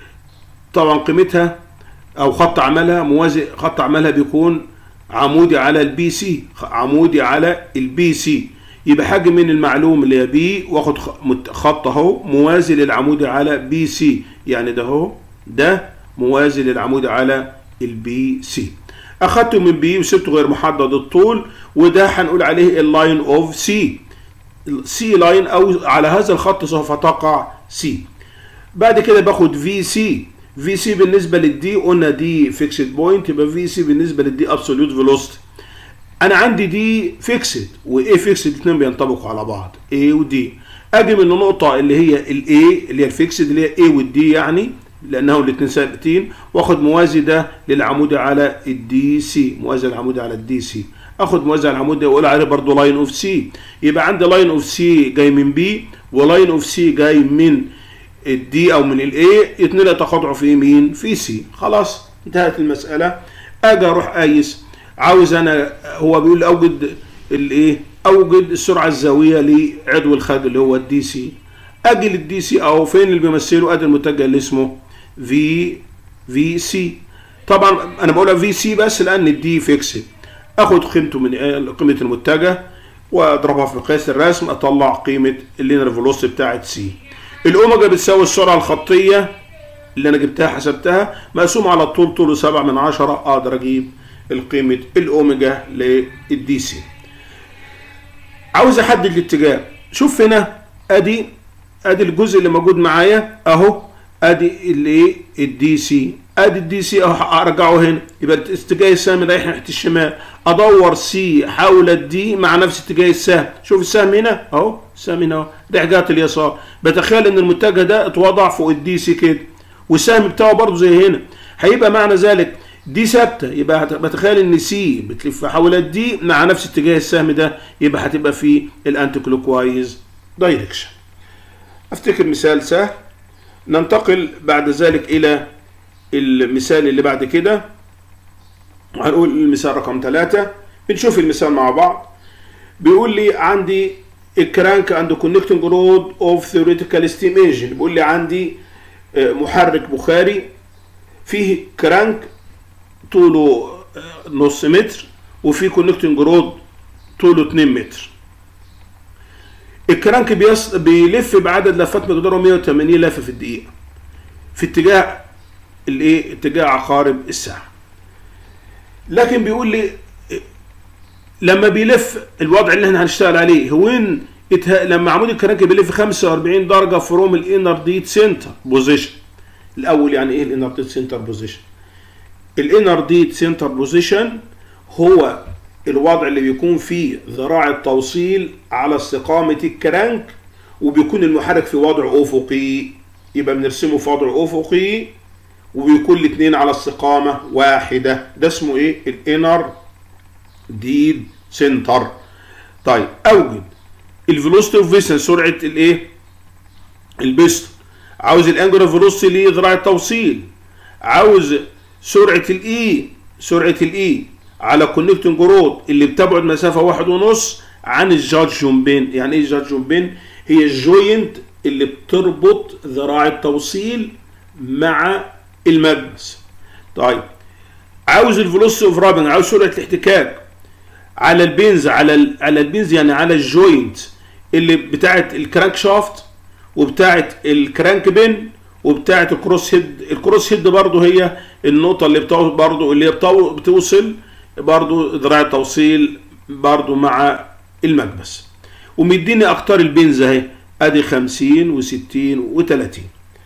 طبعا قيمتها او خط عملها موازي خط عملها بيكون عمودي على البي سي عمودي على البي سي يبقى حاجه من المعلوم اللي هي بي واخد خط اهو موازي للعمود على بي سي يعني ده اهو ده موازي للعمود على البي سي اخدته من بي وسبته غير محدد الطول وده هنقول عليه اللاين اوف سي سي لاين او على هذا الخط سوف تقع سي بعد كده باخد في سي في سي بالنسبه للدي قلنا دي فيكسد بوينت يبقى في سي بالنسبه للدي ابسوليوت فيلوسيتي انا عندي دي فيكسد واي فيكسد الاثنين بينطبقوا على بعض A ودي اجي من النقطه اللي هي الاي اللي هي الفيكسد اللي هي A والدي يعني لانهم الاثنين ثابتين واخد موازي ده للعمود على الدي سي موازي العمود على الدي سي اخد موازي على العمود ده واقول عليه برضه لاين اوف سي يبقى عندي لاين اوف سي جاي من بي ولاين اوف سي جاي من الدي او من الاي الاثنين يتقاطعوا في مين في سي خلاص انتهت المساله اجي اروح قايس عاوز انا هو بيقول اوجد الايه اوجد السرعه الزاويه لعضو الخارج اللي هو الدي سي اجي للدي سي او فين اللي بيمثله ادي المتجه اللي اسمه في في سي طبعا انا بقولها في سي بس لان الدي فيكسد اخد قيمته من قيمه المتجه واضربها في مقياس الرسم اطلع قيمه اللينر فيلوسيتي بتاعت سي الاوميجا بتساوي السرعه الخطيه اللي انا جبتها حسبتها مقسوم على الطول طوله 7 من 10 اقدر اجيب القيمة الأوميجا للدي سي عاوز أحدد الاتجاه شوف هنا أدي أدي الجزء اللي موجود معايا أهو أدي الإيه الدي سي أدي الدي سي أهو أرجعه هنا يبقى اتجاه السهم رايح ناحية الشمال أدور سي حول الدي مع نفس اتجاه السهم شوف السهم هنا أهو السهم هنا أهو رجعت اليسار بتخيل إن المتجه ده اتوضع فوق الدي سي كده والسهم بتاعه برضه زي هنا هيبقى معنى ذلك دي ثابته يبقى بتخيل ان سي بتلف حول الدي مع نفس اتجاه السهم ده يبقى هتبقى في الانتي كلوك وايز دايركشن افتكر مثال سهل ننتقل بعد ذلك الى المثال اللي بعد كده هنقول المثال رقم ثلاثة بنشوف المثال مع بعض بيقول لي عندي الكرانك اند كونكتنج رود اوف ثيوريتيكال ستيم انجن بيقول لي عندي محرك بخاري فيه كرانك طوله نص متر وفي كونكتنج رود طوله 2 متر الكرانك بيص... بيلف بعدد لفات مقداره 180 لفه في الدقيقه في اتجاه الايه اتجاه عقارب الساعه لكن بيقول لي لما بيلف الوضع اللي احنا هنشتغل عليه هو ان اتها... لما عمود الكرانك بيلف 45 درجه فروم الانر ديت سنتر بوزيشن الاول يعني ايه الانر ديت سنتر بوزيشن الانر ديت سنتر بوزيشن هو الوضع اللي بيكون فيه ذراع التوصيل على استقامة الكرنك وبيكون المحرك في وضع أفقي يبقى بنرسمه في وضع أفقي وبيكون الاثنين على استقامة واحدة ده اسمه ايه الانر ديد سنتر طيب اوجد الفيلوسيتي اوف فيسن سرعة الايه البستون عاوز الانجولار فيلوسيتي لذراع التوصيل عاوز سرعة الاي سرعة الاي على كونكتنج رود اللي بتبعد مسافة واحد ونص عن الجادجون بين يعني ايه الجادجون بين هي الجوينت اللي بتربط ذراع التوصيل مع الملمس طيب عاوز الفلوسيتي اوف رابنج عاوز سرعه الاحتكاك على البنز على ال على البنز يعني على الجوينت اللي بتاعه الكرانك شافت وبتاعه الكرانك بن وبتاعه الكروس هيد الكروس هيد برضه هي النقطه اللي بتوصل برضه اللي هي بتوصل برضه ذراع التوصيل برضه مع المكبس ومديني اقطار البنز اهي ادي 50 و60 و30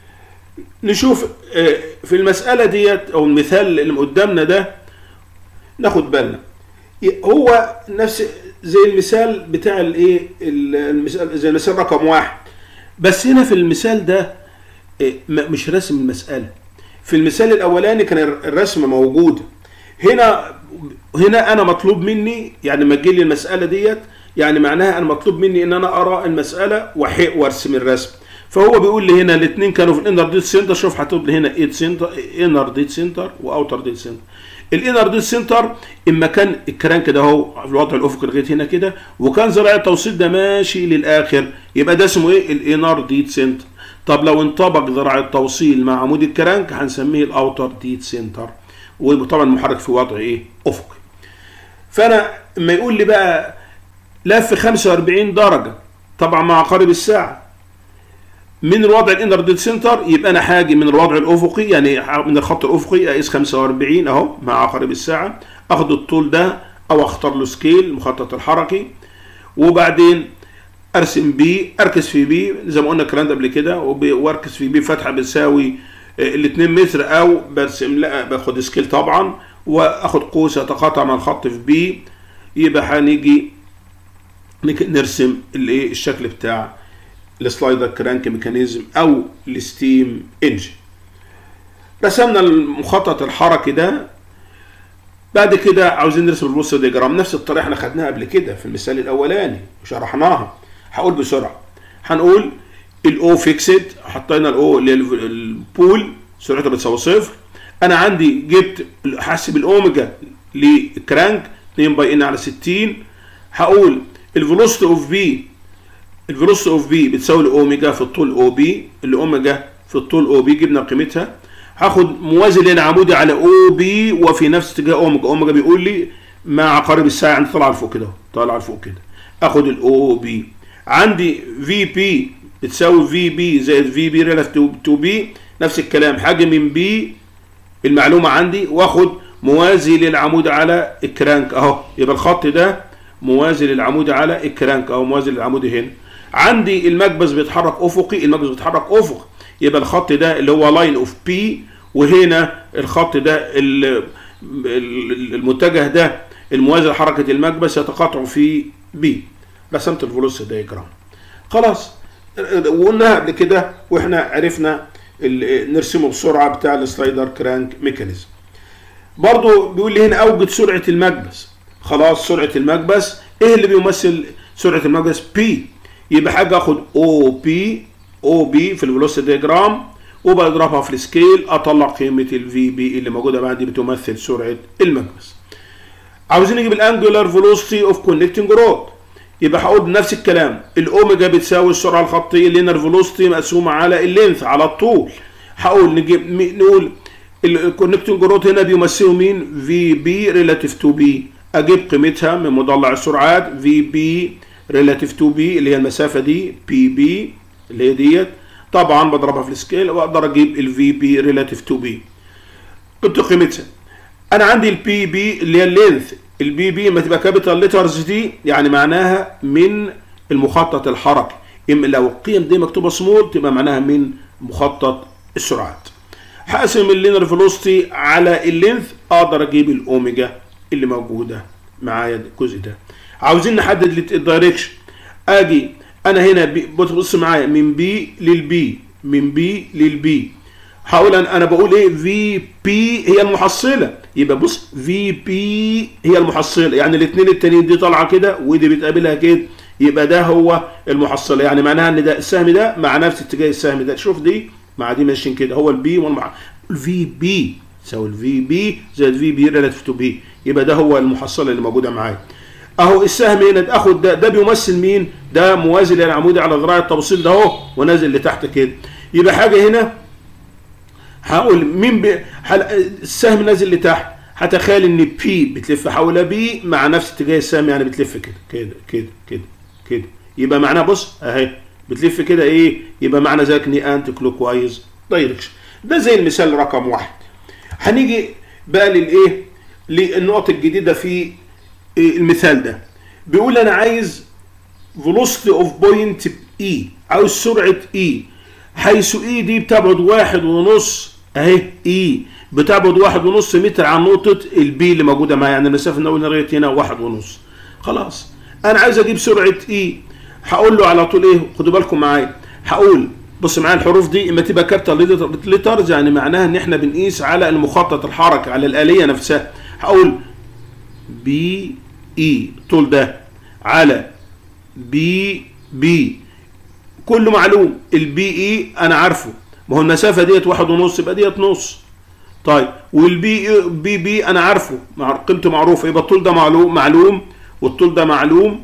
نشوف في المسألة ديت أو المثال اللي قدامنا ده ناخد بالنا هو نفس زي المثال بتاع الايه المثال زي المثال رقم واحد بس هنا في المثال ده مش رسم المسألة في المثال الأولاني كان الرسم موجود هنا هنا أنا مطلوب مني يعني ما تجي لي المسألة ديت يعني معناها أنا مطلوب مني إن أنا أرى المسألة وأرسم الرسم فهو بيقول لي هنا الاثنين كانوا في الانر ديت سنتر شوف هتقول لي هنا ايد سنتر انر ديت سنتر واوتر ديت سنتر الانر ديت سنتر اما كان الكرانك ده اهو في الوضع الافقي لغايه هنا كده وكان ذراع التوصيل ده ماشي للاخر يبقى ده اسمه ايه الانر ديت سنتر طب لو انطبق ذراع التوصيل مع عمود الكرانك هنسميه الاوتر ديت سنتر وطبعا المحرك في وضع ايه افقي فانا اما يقول لي بقى لف 45 درجه طبعا مع عقارب الساعه من الوضع الانر ديد سنتر يبقى انا حاجي من الوضع الافقي يعني من الخط الافقي اقيس 45 اهو مع عقارب الساعه اخد الطول ده او اختار له سكيل المخطط الحركي وبعدين ارسم بي اركز في بي زي ما قلنا الكلام ده قبل كده واركز في بي فتحه بتساوي ال 2 متر او برسم لا باخد سكيل طبعا واخد قوس يتقاطع مع الخط في بي يبقى هنيجي نرسم الايه الشكل بتاع السلايدر كرانك ميكانيزم او الستيم انجن رسمنا المخطط الحركي ده بعد كده عاوزين نرسم البوست ديجرام نفس الطريقه احنا خدناها قبل كده في المثال الاولاني وشرحناها هقول بسرعه هنقول الاو فيكسد حطينا الاو اللي البول سرعتها بتساوي صفر انا عندي جبت حاسب الاوميجا للكرانك 2 باي ان على 60 هقول الفيلوسيتي اوف بي الفيلوسيتي اوف بي بتساوي الاوميجا في الطول او بي الاوميجا في الطول او بي جبنا قيمتها هاخد موازي لين عمودي على او بي وفي نفس اتجاه اوميجا اوميجا بيقول لي مع عقارب الساعه يعني طالعه لفوق كده طالعه لفوق كده اخد الاو بي عندي في بي بتساوي في بي زائد في بي ريلاتيف تو بي نفس الكلام حاجه من بي المعلومه عندي واخد موازي للعمود على الكرانك اهو يبقى الخط ده موازي للعمود على الكرانك اهو موازي للعمود هنا عندي المكبس بيتحرك افقي المكبس بيتحرك افق يبقى الخط ده اللي هو لاين اوف بي وهنا الخط ده المتجه ده الموازي لحركه المكبس يتقاطع في بي رسمت الفلوس دايجرام خلاص وقلناها قبل كده واحنا عرفنا نرسمه بسرعه بتاع السلايدر كرانك ميكانيزم برضو بيقول لي هنا اوجد سرعه المكبس خلاص سرعه المكبس ايه اللي بيمثل سرعه المكبس بي يبقى حاجه اخد او بي او بي في الفيلوسيتي ديجرام وبضربها في السكيل اطلع قيمه الفي بي اللي موجوده عندي بتمثل سرعه المكبس عاوزين نجيب الانجولار فيلوسيتي اوف كونكتنج رود يبقى هقول نفس الكلام الاوميجا بتساوي السرعه الخطيه اللينر فيلوسيتي مقسومه على اللينث على الطول هقول نجيب نقول الكونكتنج رود هنا بيمثلوا مين في بي ريلاتيف تو بي اجيب قيمتها من مضلع السرعات في بي ريلاتيف تو بي اللي هي المسافه دي بي بي اللي هي ديت طبعا بضربها في السكيل واقدر اجيب الفي بي ريلاتيف تو بي جبت قيمتها انا عندي البي بي اللي هي اللينث البي بي لما تبقى كابيتال ليترز دي يعني معناها من المخطط الحركي اما لو القيم دي مكتوبه سمول تبقى معناها من مخطط السرعات هقسم اللينر فيلوسيتي على اللينث اقدر اجيب الاوميجا اللي موجوده معايا الجزء ده عاوزين نحدد الدايركشن اجي انا هنا بي بص بص معايا من بي للبي من بي للبي هقول انا انا بقول ايه في بي هي المحصله يبقى بص في بي هي المحصله يعني الاثنين التانيين دي طالعه كده ودي بتقابلها كده يبقى ده هو المحصله يعني معناها ان ده السهم ده مع نفس اتجاه السهم ده شوف دي مع دي ماشيين كده هو البي والمع الفي بي تساوي الفي بي زائد في بي ريلاتيف تو بي يبقى ده هو المحصله اللي موجوده معايا اهو السهم هنا اخد ده ده بيمثل مين ده موازي للعمودي على ذراع التوصيل ده اهو ونازل لتحت كده يبقى حاجه هنا هقول مين ب... حل... السهم نازل لتحت هتخيل ان بي بتلف حول بي مع نفس اتجاه السهم يعني بتلف كده كده كده كده كده يبقى معناها بص اهي بتلف كده ايه يبقى معنى ذلك ان انت كلوك وايز دايركشن ده زي المثال رقم واحد هنيجي بقى للايه للنقط الجديده في المثال ده بيقول انا عايز velocity of point E عاوز سرعة E حيث E دي بتبعد واحد ونص اهي E بتبعد واحد ونص متر عن نقطة البي اللي موجودة معايا يعني المسافة اللي لغاية هنا واحد ونص خلاص انا عايز اجيب سرعة E هقول له على طول ايه خدوا بالكم معايا هقول بص معايا الحروف دي اما تبقى كابيتال ليترز يعني معناها ان احنا بنقيس على المخطط الحركة على الآلية نفسها هقول بي اي طول ده على بي بي كله معلوم البي اي انا عارفه ما هو المسافه ديت واحد ونص يبقى ديت نص طيب والبي بي بي انا عارفه قيمته معروفه يبقى الطول ده معلوم معلوم والطول ده معلوم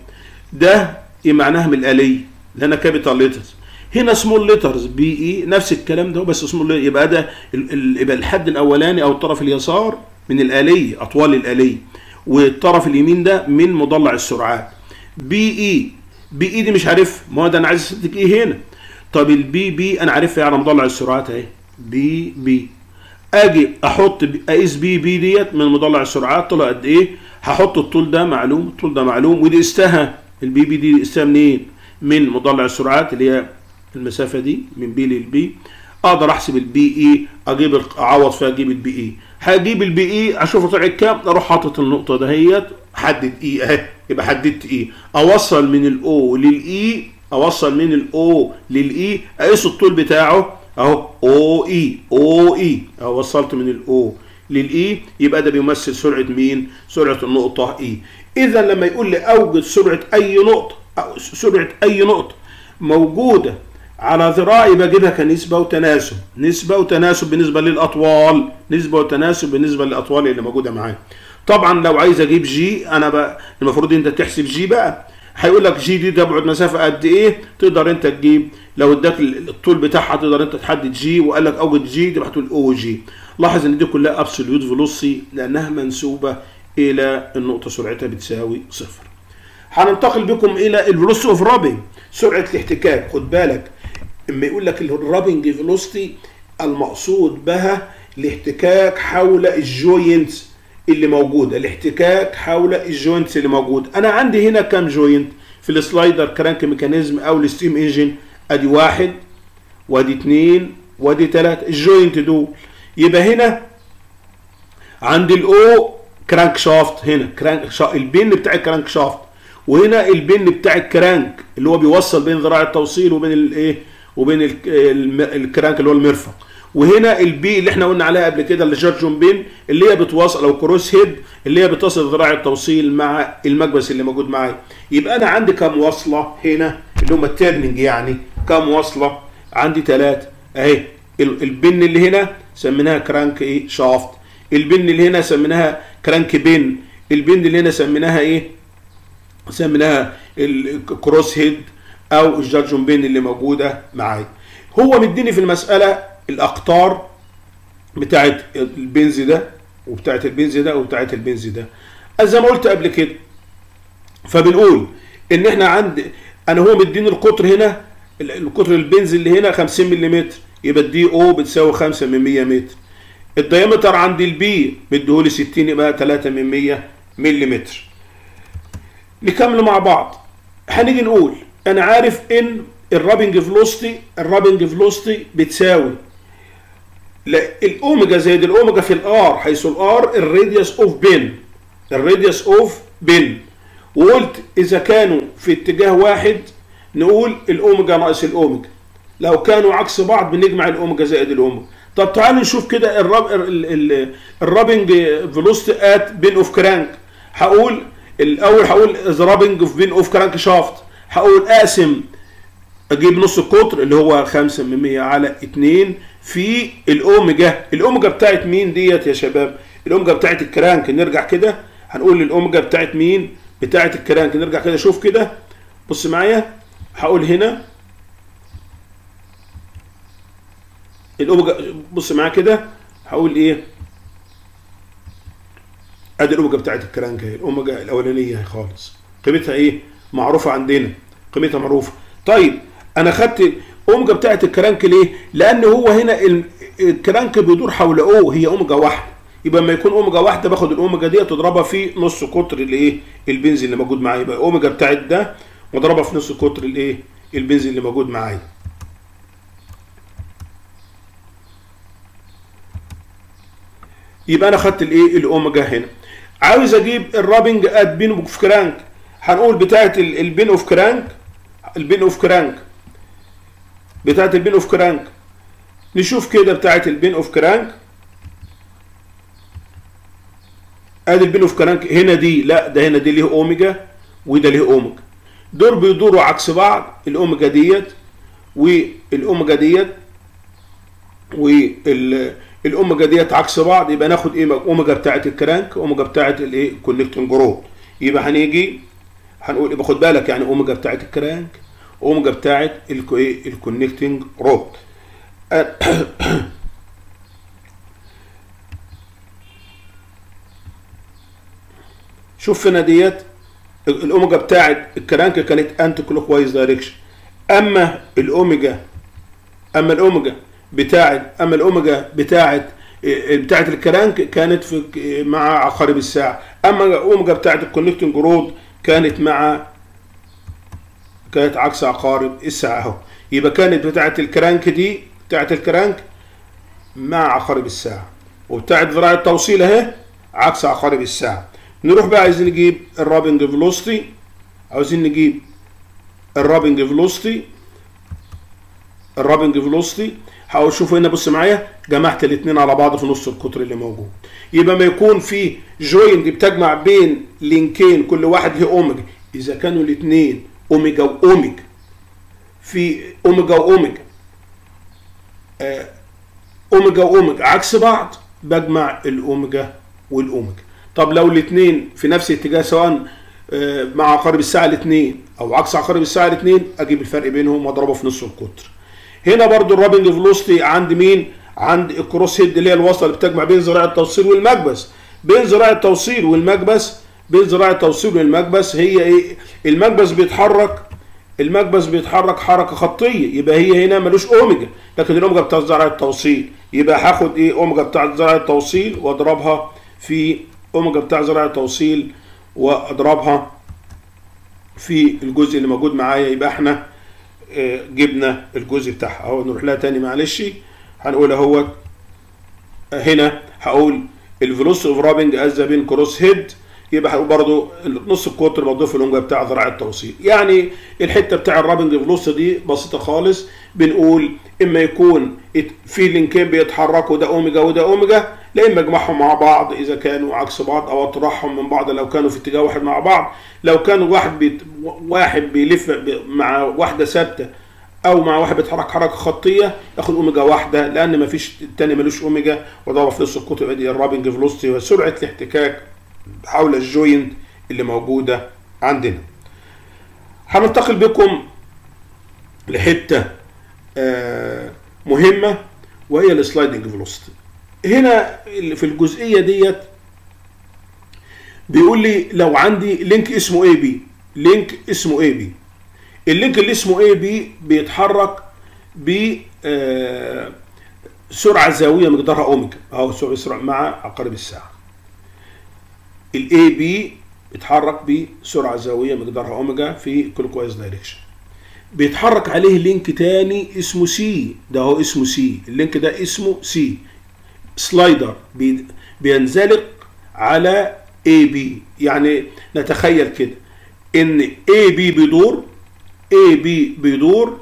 ده ايه معناها من الاليه اللي انا كابيتال ليترز هنا سمول ليترز بي اي نفس الكلام ده بس سمول يبقى ده يبقى الحد الاولاني او الطرف اليسار من الاليه اطوال الاليه والطرف اليمين ده من مضلع السرعات بي اي بي اي دي مش عارف ما هو ده انا عايز استنتج ايه هنا طب البي بي انا عارفها على مضلع السرعات اهي بي بي اجي احط اقيس بي بي ديت من مضلع السرعات طلع قد ايه هحط الطول ده معلوم الطول ده معلوم ودي قستها البي بي دي قستها منين من مضلع السرعات اللي هي المسافه دي من بي للبي اقدر احسب البي اي اجيب اعوض فيها اجيب البي اي هجيب البي اي اشوف طلعت كام اروح حاطط النقطه دهيت حدد اي اهي يبقى حددت اي اوصل من الاو للاي اوصل من الاو للاي اقيس الطول بتاعه اهو او اي او اي اهو وصلت من الاو للاي يبقى ده بيمثل سرعه مين سرعه النقطه اي اذا لما يقول لي اوجد سرعه اي نقطه أو سرعه اي نقطه موجوده على ذراعي بجيبها كنسبة وتناسب نسبة وتناسب بالنسبة للأطوال نسبة وتناسب بالنسبة للأطوال اللي موجودة معايا طبعا لو عايز اجيب جي انا بقى المفروض انت تحسب جي بقى هيقول لك جي دي تبعد مسافه قد ايه تقدر انت تجيب لو اداك الطول بتاعها تقدر انت تحدد جي وقال لك اوجد جي تبقى هتقول او جي لاحظ ان دي كلها ابسوليوت فيلوسي لانها منسوبه الى النقطه سرعتها بتساوي صفر هننتقل بكم الى الفيلوسي اوف رابنج سرعه الاحتكاك خد بالك اما يقول لك الرابنج فيلوسيتي المقصود بها الاحتكاك حول الجوينتس اللي موجوده الاحتكاك حول الجوينتس اللي موجود انا عندي هنا كام جوينت في السلايدر كرانك ميكانيزم او الستيم انجن ادي واحد وادي اتنين وادي تلاته الجوينت دول يبقى هنا عند الاو كرانك شافت هنا كرانك شا... البن بتاع الكرانك شافت وهنا البن بتاع الكرانك اللي هو بيوصل بين ذراع التوصيل وبين الايه وبين الكرانك اللي هو المرفق وهنا البي اللي احنا قلنا عليها قبل كده اللي جارجون بين اللي هي بتوصل او كروس هيد اللي هي بتصل ذراع التوصيل مع المكبس اللي موجود معايا يبقى انا عندي كام وصله هنا اللي هم التيرنينج يعني كام وصله عندي ثلاثه اهي البن اللي هنا سميناها كرانك ايه شافت البن اللي هنا سميناها كرانك بين البن اللي هنا سميناها ايه سميناها الكروس هيد او الجارجون بين اللي موجوده معايا هو مديني في المساله الاقطار بتاعت البنز ده وبتاعت البنز ده وبتاعت البنز ده زي ما قلت قبل كده فبنقول ان احنا عند انا هو مديني القطر هنا القطر البنز اللي هنا 50 ملم يبقى الدي او بتساوي 5 من 100 متر الديامتر عند البي مديهولي 60 يبقى 3 من 100 ملم نكمل مع بعض هنيجي نقول انا عارف ان الرابنج فلوستي الرابنج فلوستي بتساوي الاوميجا زائد الاوميجا في الار حيث الار الراديوس اوف بين الراديوس اوف بن وقلت اذا كانوا في اتجاه واحد نقول الاوميجا ناقص الاوميجا لو كانوا عكس بعض بنجمع الاوميجا زائد الاوميجا طب تعالوا نشوف كده الراب الرابنج فيلوستي ات بين اوف كرانك هقول الاول هقول رابنج في بين اوف كرانك شافت هقول اقسم اجيب نص القطر اللي هو 5 من 100 على 2 في الاوميجا الاوميجا بتاعت مين ديت يا شباب الاوميجا بتاعت الكرانك نرجع كده هنقول الاوميجا بتاعت مين بتاعت الكرانك نرجع كده شوف كده بص معايا هقول هنا الاوميجا بص معايا كده هقول ايه ادي الاوميجا بتاعت الكرانك اهي الاوميجا الاولانيه خالص قيمتها ايه معروفه عندنا قيمتها معروفه طيب انا خدت اوميجا بتاعت الكرانك ليه لان هو هنا الكرانك بيدور حول او هي اوميجا واحده يبقى لما يكون اوميجا واحده باخد الاوميجا دي تضربها في نص قطر الايه البنزين اللي موجود معايا يبقى اوميجا بتاعت ده واضربها في نص قطر الايه البنزين اللي موجود معايا يبقى انا خدت الايه الاوميجا هنا عاوز اجيب الرابنج ات بين اوف كرانك هنقول بتاعت البين اوف كرانك البين اوف كرانك بتاعت البين اوف كرانك نشوف كده بتاعت البين اوف كرانك ادي البين اوف كرانك هنا دي لا ده هنا دي ليه اوميجا وده ليه اوميجا دول بيدوروا عكس بعض الاوميجا ديت والاوميجا ديت والاوميجا ديت عكس بعض يبقى ناخد ايه اوميجا بتاعت الكرانك اوميجا بتاعت الايه كونكتنج رود يبقى هنيجي هنقول يبقى خد بالك يعني اوميجا بتاعت الكرانك اوميجا بتاعت الكونكتنج رود شوف هنا ديت الاوميجا بتاعت الكرانك كانت انتي كلوك وايز دايركشن اما الاوميجا اما الاوميجا بتاعت اما الاوميجا بتاعت بتاعت الكرانك كانت في مع عقارب الساعه اما الاوميجا بتاعت الكونكتنج رود كانت مع كانت عكس عقارب الساعه اهو يبقى كانت بتاعت الكرانك دي بتاعت الكرانك مع عقارب الساعه وبتاعت ذراع التوصيل اهي عكس عقارب الساعه نروح بقى عايزين نجيب الرابنج فيلوستي عاوزين نجيب الرابنج فيلوستي الرابنج فيلوستي هقول شوفوا هنا بص معايا جمعت الاثنين على بعض في نص القطر اللي موجود يبقى ما يكون في جوينت بتجمع بين لينكين كل واحد له اوميجا اذا كانوا الاثنين اوميجا واوميجا في اوميجا واوميجا آه اوميجا واوميجا عكس بعض بجمع الاوميجا والاوميجا طب لو الاثنين في نفس الاتجاه سواء آه مع عقارب الساعه الاثنين او عكس عقارب الساعه الاثنين اجيب الفرق بينهم واضربه في نص القطر هنا برضو الرابنج فيلوستي عند مين عند الكروس هيد اللي هي الوصله اللي بتجمع بين ذراع التوصيل والمكبس بين ذراع التوصيل والمكبس بين ذراع التوصيل والمكبس هي ايه المكبس بيتحرك المكبس بيتحرك حركه خطيه يبقى هي هنا ملوش اوميجا لكن الاوميجا بتاع ذراع التوصيل يبقى هاخد ايه اوميجا بتاع ذراع التوصيل واضربها في اوميجا بتاع ذراع التوصيل واضربها في الجزء اللي موجود معايا يبقى احنا جبنا الجزء بتاعها اهو نروح لها تاني معلش هنقول اهوت هنا هقول الفيلوسيتي اوف رابنج از بين كروس هيد يبقى هقول برضو نص القطر بضيف الاونجا بتاع ذراع التوصيل يعني الحته بتاع الرابنج فيلوسيتي دي بسيطه خالص بنقول اما يكون في لينكين بيتحركوا ده اوميجا وده اوميجا لا اما اجمعهم مع بعض اذا كانوا عكس بعض او اطرحهم من بعض لو كانوا في اتجاه واحد مع بعض لو كان واحد بيت واحد بيلف مع واحده ثابته او مع واحد بيتحرك حركه خطيه ياخد اوميجا واحده لان ما فيش الثاني ملوش اوميجا وضرب في نص القطر دي الرابنج فيلوستي وسرعه الاحتكاك حول الجوينت اللي موجوده عندنا هننتقل بكم لحته آه مهمه وهي السلايدنج فيلوستي هنا في الجزئيه ديت بيقول لي لو عندي لينك اسمه اي بي لينك اسمه اي بي اللينك اللي اسمه اي بي بيتحرك ب سرعه زاويه مقدارها اوميجا اهو سرعه مع عقارب الساعه الاي بي بيتحرك بسرعه زاويه مقدارها اوميجا في كلوكوايز دايركشن بيتحرك عليه لينك تاني اسمه سي ده هو اسمه سي اللينك ده اسمه سي سلايدر بينزلق على اي بي يعني نتخيل كده ان اي بي بيدور اي بي بيدور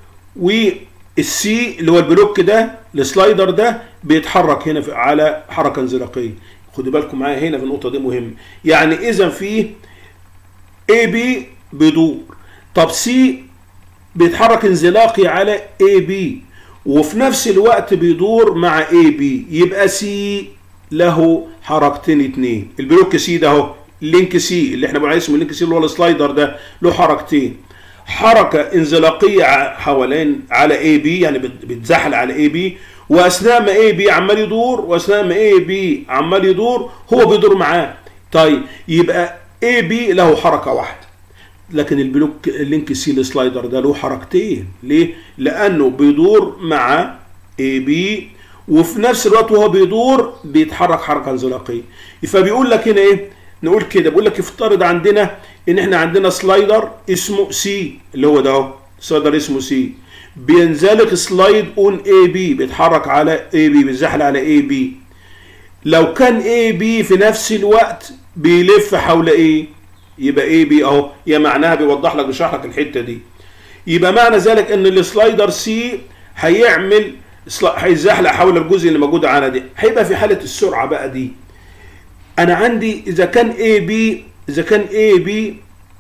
والسي اللي هو البلوك ده السلايدر ده بيتحرك هنا في على حركه انزلاقيه خدوا بالكم معايا هنا في النقطه دي مهمه يعني اذا في اي بي بيدور طب سي بيتحرك انزلاقي على اي بي وفي نفس الوقت بيدور مع اي بي يبقى سي له حركتين اتنين البلوك سي ده اهو لينك سي اللي احنا بنقول اسمه لينك سي اللي هو السلايدر ده له حركتين حركه انزلاقيه حوالين على اي بي يعني بتزحل على اي بي واثناء ما اي بي عمال يدور واثناء ما اي بي عمال يدور هو بيدور معاه طيب يبقى اي بي له حركه واحده لكن البلوك اللينك سي السلايدر ده له حركتين ليه لانه بيدور مع اي بي وفي نفس الوقت وهو بيدور بيتحرك حركه انزلاقيه فبيقول لك هنا ايه نقول كده بيقول لك افترض عندنا ان احنا عندنا سلايدر اسمه سي اللي هو ده اهو سلايدر اسمه سي بينزلق سلايد اون اي بي بيتحرك على اي بي بيزحل على اي بي لو كان اي بي في نفس الوقت بيلف حول ايه يبقى اي بي اهو يا معناها بيوضح لك بيشرح لك الحته دي يبقى معنى ذلك ان السلايدر سي هيعمل هيزحلق حول الجزء اللي موجود على دي هيبقى في حاله السرعه بقى دي انا عندي اذا كان اي بي اذا كان اي بي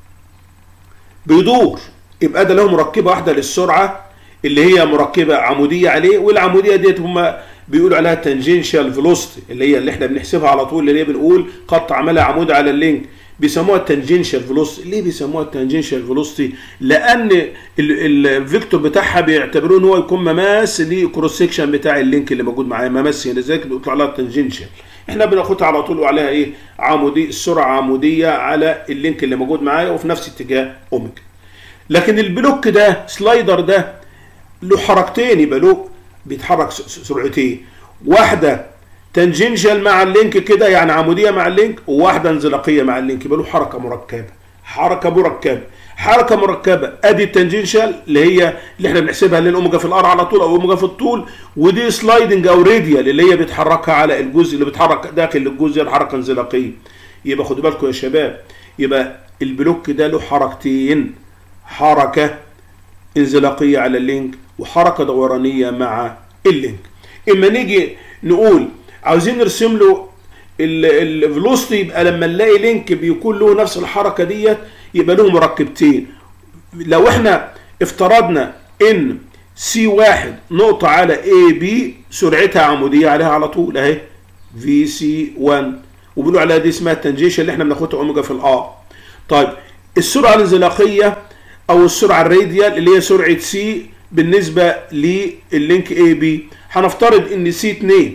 بيدور يبقى ده له مركبه واحده للسرعه اللي هي مركبه عموديه عليه والعموديه ديت هم بيقولوا عليها تانجنشال فيلوسيتي اللي هي اللي احنا بنحسبها على طول اللي هي بنقول قط عملها عمود على اللينك بيسموها التانجنشال فيلوسيتي ليه بيسموها التانجنشال فيلوسيتي لان الفيكتور بتاعها بيعتبروه ان هو يكون مماس للكروس سيكشن بتاع اللينك اللي موجود معاه مماس هنا لذلك بيطلع لها التانجنشال احنا بناخدها على طول وعليها ايه عمودي السرعه عموديه على اللينك اللي موجود معايا وفي نفس اتجاه اوميجا لكن البلوك ده سلايدر ده له حركتين يبقى له بيتحرك سرعتين واحده تنجنشال مع اللينك كده يعني عموديه مع اللينك وواحده انزلاقيه مع اللينك يبقى له حركه مركبه حركه مركبه حركه مركبه ادي التنجنشال اللي هي اللي احنا بنحسبها اللي الاوميجا في الار على طول او اوميجا في الطول ودي سلايدنج او راديال اللي هي بتحركها على الجزء اللي بيتحرك داخل الجزء الحركه انزلاقيه يبقى خدوا بالكم يا شباب يبقى البلوك ده له حركتين حركه انزلاقيه على اللينك وحركه دورانيه مع اللينك اما نيجي نقول عاوزين نرسم له الفلوسيتي يبقى لما نلاقي لينك بيكون له نفس الحركه ديت يبقى له مركبتين لو احنا افترضنا ان سي واحد نقطة على اي بي سرعتها عمودية عليها على طول اهي في سي 1 وبيقولوا عليها دي اسمها التنجيشن اللي احنا بناخدها اوميجا في الار طيب السرعة الانزلاقية او السرعة الراديال اللي هي سرعة سي بالنسبة لللينك اي بي هنفترض ان سي 2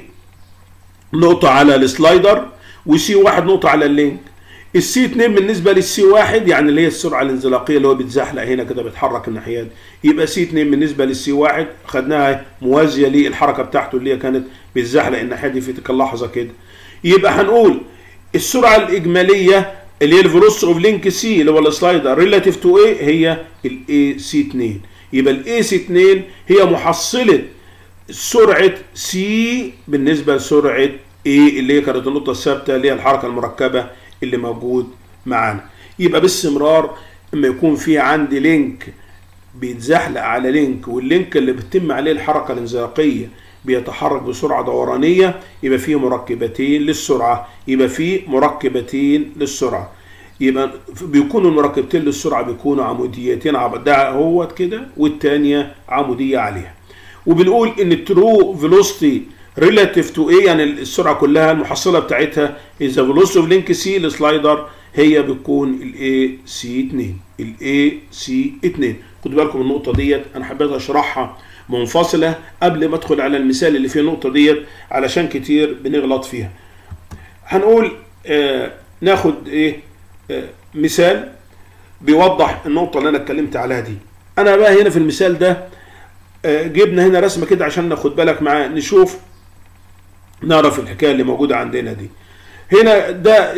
نقطة على السلايدر وسي 1 نقطة على اللينك السي 2 بالنسبة للسي 1 يعني اللي هي السرعة الانزلاقية اللي هو بيتزحلق هنا كده بيتحرك الناحية دي يبقى سي 2 بالنسبة للسي 1 خدناها موازية للحركة بتاعته اللي هي كانت بيتزحلق الناحية دي في تلك اللحظة كده يبقى هنقول السرعة الإجمالية اللي هي الفيلوسيتي اوف لينك سي اللي هو السلايدر ريلاتيف تو ايه هي الاي سي 2 يبقى الاي سي 2 هي محصلة سرعة سي بالنسبة لسرعة ايه اللي هي كانت النقطة الثابتة اللي هي الحركة المركبة اللي موجود معانا يبقى باستمرار اما يكون في عندي لينك بيتزحلق على لينك واللينك اللي بتتم عليه الحركة الانزلاقية بيتحرك بسرعة دورانية يبقى فيه مركبتين للسرعة يبقى فيه مركبتين للسرعة يبقى بيكونوا المركبتين للسرعة بيكونوا عموديتين ده اهوت كده والتانية عمودية عليها وبنقول ان الترو فيلوسيتي ريلاتيف تو ايه يعني السرعه كلها المحصله بتاعتها اذا فيلوسيتي اوف لينك سي السلايدر هي بتكون الاي سي 2 الاي سي 2 خدوا بالكم من النقطه ديت انا حبيت اشرحها منفصله قبل ما ادخل على المثال اللي فيه النقطه ديت علشان كتير بنغلط فيها هنقول آه ناخد ايه آه مثال بيوضح النقطه اللي انا اتكلمت عليها دي انا بقى هنا في المثال ده آه جبنا هنا رسمه كده عشان ناخد بالك معاه نشوف نعرف الحكايه اللي موجوده عندنا دي هنا ده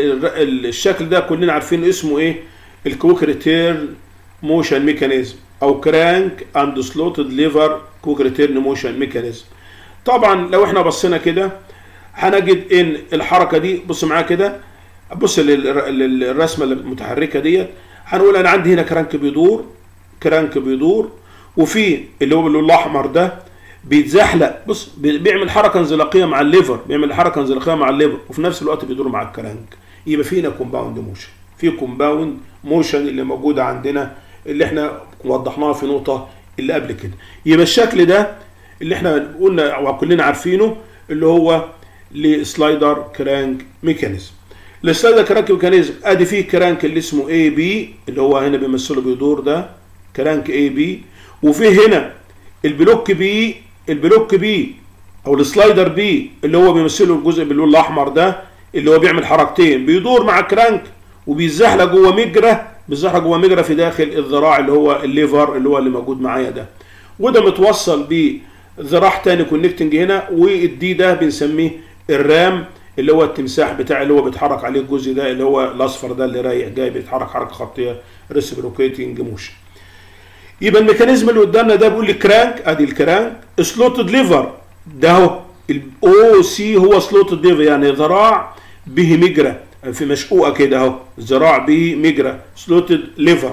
الشكل ده كلنا عارفين اسمه ايه الكويك ريتيرن موشن ميكانيزم او كرانك اند سلوتد ليفر كويك ريتيرن موشن ميكانيزم طبعا لو احنا بصينا كده هنجد ان الحركه دي بص معايا كده بص لل- لل- للرسمه المتحركه ديت هنقول انا عندي هنا كرانك بيدور كرانك بيدور وفي اللي هو باللون الاحمر ده بيتزحلق بص بي- بيعمل حركه انزلاقيه مع الليفر بيعمل حركه انزلاقيه مع الليفر وفي نفس الوقت بيدور مع الكرانك يبقى فينا كومباوند موشن في كومباوند موشن اللي موجوده عندنا اللي احنا وضحناها في نقطه اللي قبل كده يبقى الشكل ده اللي احنا قلنا وكلنا عارفينه اللي هو لسلايدر كرانك ميكانيزم السلايدر كرانك ميكانيزم ادي فيه كرانك اللي اسمه اي بي اللي هو هنا بيمثله بيدور ده كرانك اي بي وفيه هنا البلوك بي البلوك بي او السلايدر بي اللي هو بيمثله الجزء باللون الاحمر ده اللي هو بيعمل حركتين بيدور مع كرانك وبيزحلق جوه مجرى بيزحلق جوه مجرى في داخل الذراع اللي هو الليفر اللي هو اللي موجود معايا ده وده متوصل بذراع تاني كونكتنج هنا والدي ده بنسميه الرام اللي هو التمساح بتاع اللي هو بيتحرك عليه الجزء ده اللي هو الاصفر ده اللي رايح جاي بيتحرك حركه خطيه ريسبروكيتنج موشن يبقى الميكانيزم اللي قدامنا ده بيقول لي كرانك ادي الكرانك سلوتد ليفر ده اهو الاو سي هو سلوتد ليفر يعني ذراع به مجرى في مشقوقه كده اهو ذراع به مجرى سلوتد ليفر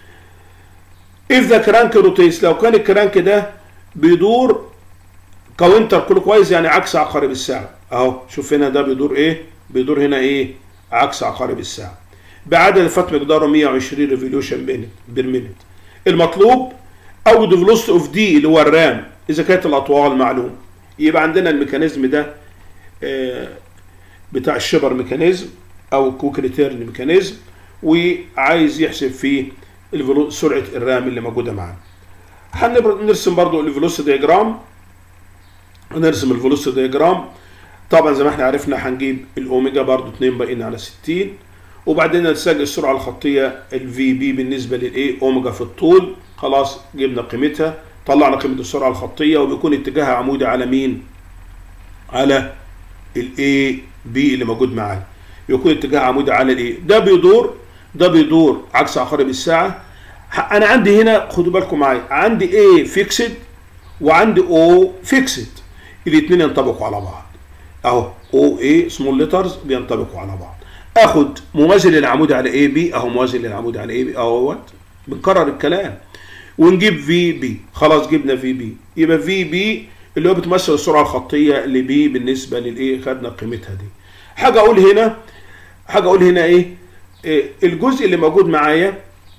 if the crank rotates لو كان الكرانك ده بيدور كاونتر كله كويس يعني عكس عقارب الساعه اهو شوف هنا ده بيدور ايه بيدور هنا ايه عكس عقارب الساعه بعدد فات مقداره 120 ريفوليوشن بير مينيت المطلوب او فيلوسيتي اوف دي اللي هو الرام اذا كانت الاطوال معلومه يبقى عندنا الميكانيزم ده آه، بتاع الشبر ميكانيزم او الكوك ريتيرن ميكانيزم وعايز يحسب فيه الفلو- سرعه الرام اللي موجوده معانا هنرسم برضو الفيلوسيتي دياجرام هنرسم الفيلوسيتي دياجرام طبعا زي ما احنا عرفنا هنجيب الاوميجا برضو 2 باقيين على 60 وبعدين نسجل السرعه الخطيه الفي بي بالنسبه للايه اوميجا في الطول خلاص جبنا قيمتها طلعنا قيمه السرعه الخطيه وبيكون اتجاهها عمودي على مين على الاي بي اللي موجود معانا يكون اتجاه عمودي على الايه ده بيدور ده بيدور عكس عقارب الساعه ح- انا عندي هنا خدوا بالكم معايا عندي A فيكسد وعندي O فيكسد الاثنين ينطبقوا على بعض اهو او اي سمول ليترز بينطبقوا على بعض اخد موازي للعمودي على اي بي اهو موازي للعمودي على اي بي اهوت بنكرر الكلام ونجيب في بي خلاص جبنا في بي يبقى في بي اللي هو بتمثل السرعه الخطيه لبي بالنسبه للايه خدنا قيمتها دي حاجه اقول هنا حاجه اقول هنا ايه, إيه الجزء اللي موجود معايا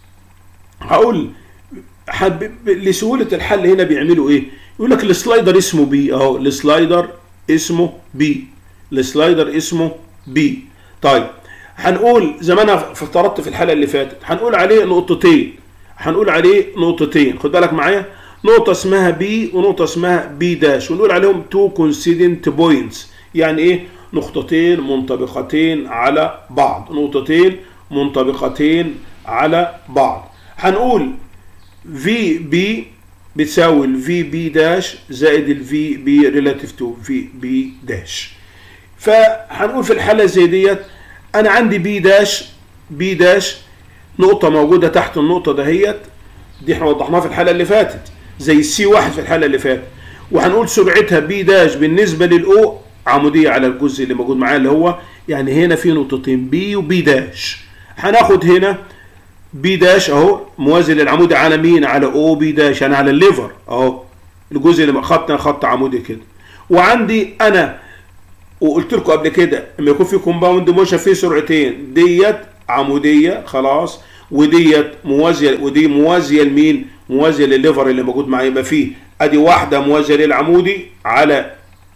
هقول حب... لسهوله الحل هنا بيعملوا ايه يقول لك السلايدر اسمه بي اهو السلايدر اسمه بي السلايدر اسمه بي طيب هنقول زي ما انا افترضت في الحلقه اللي فاتت هنقول عليه نقطتين هنقول عليه نقطتين خد بالك معايا نقطه اسمها بي ونقطه اسمها بي داش ونقول عليهم تو كونسيدنت بوينتس يعني ايه نقطتين منطبقتين على بعض نقطتين منطبقتين على بعض هنقول في بي بتساوي الفي بي داش زائد الفي بي ريلاتيف تو في بي داش فهنقول في الحاله زي ديت انا عندي بي داش بي داش نقطه موجوده تحت النقطه دهيت دي احنا وضحناها في الحلقه اللي فاتت زي السي واحد في الحلقه اللي فاتت وهنقول سرعتها بي داش بالنسبه للاو عموديه على الجزء اللي موجود معايا اللي هو يعني هنا في نقطتين بي وبي داش هناخد هنا بي داش اهو موازي للعمود على مين على او بي داش يعني على الليفر اهو الجزء اللي خطنا خط عمودي كده وعندي انا وقلت لكم قبل كده لما يكون في كومباوند موشن فيه سرعتين ديت عموديه خلاص وديت موازيه ودي موازيه لمين؟ موازيه للليفر اللي موجود معايا يبقى فيه ادي واحده موازيه للعمودي على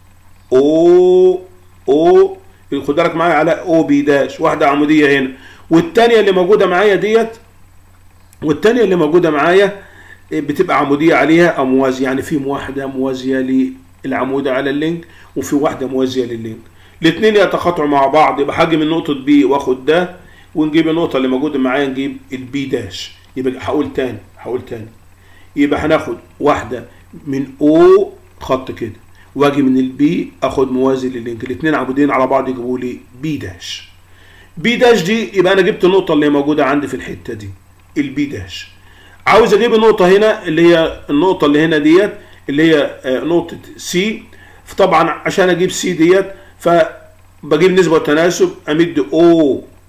او او خد بالك معايا على او بي داش واحده عموديه هنا والثانيه اللي موجوده معايا ديت والثانيه اللي موجوده معايا بتبقى عموديه عليها او موازيه يعني في واحده موازيه للعمود على اللينك وفي واحده موازيه لللينك الاثنين يتقاطعوا مع بعض يبقى هاجي من نقطه بي واخد ده ونجيب النقطه اللي موجوده معايا نجيب البي داش يبقى هقول تاني هقول تاني يبقى هناخد واحده من او خط كده واجي من البي اخد موازي لللينك الاثنين عمودين على بعض يجيبوا لي بي داش بي داش دي يبقى انا جبت النقطه اللي موجوده عندي في الحته دي البي داش عاوز اجيب النقطه هنا اللي هي النقطه اللي هنا ديت اللي هي نقطه سي فطبعا عشان اجيب سي ديت فبجيب نسبه وتناسب امد او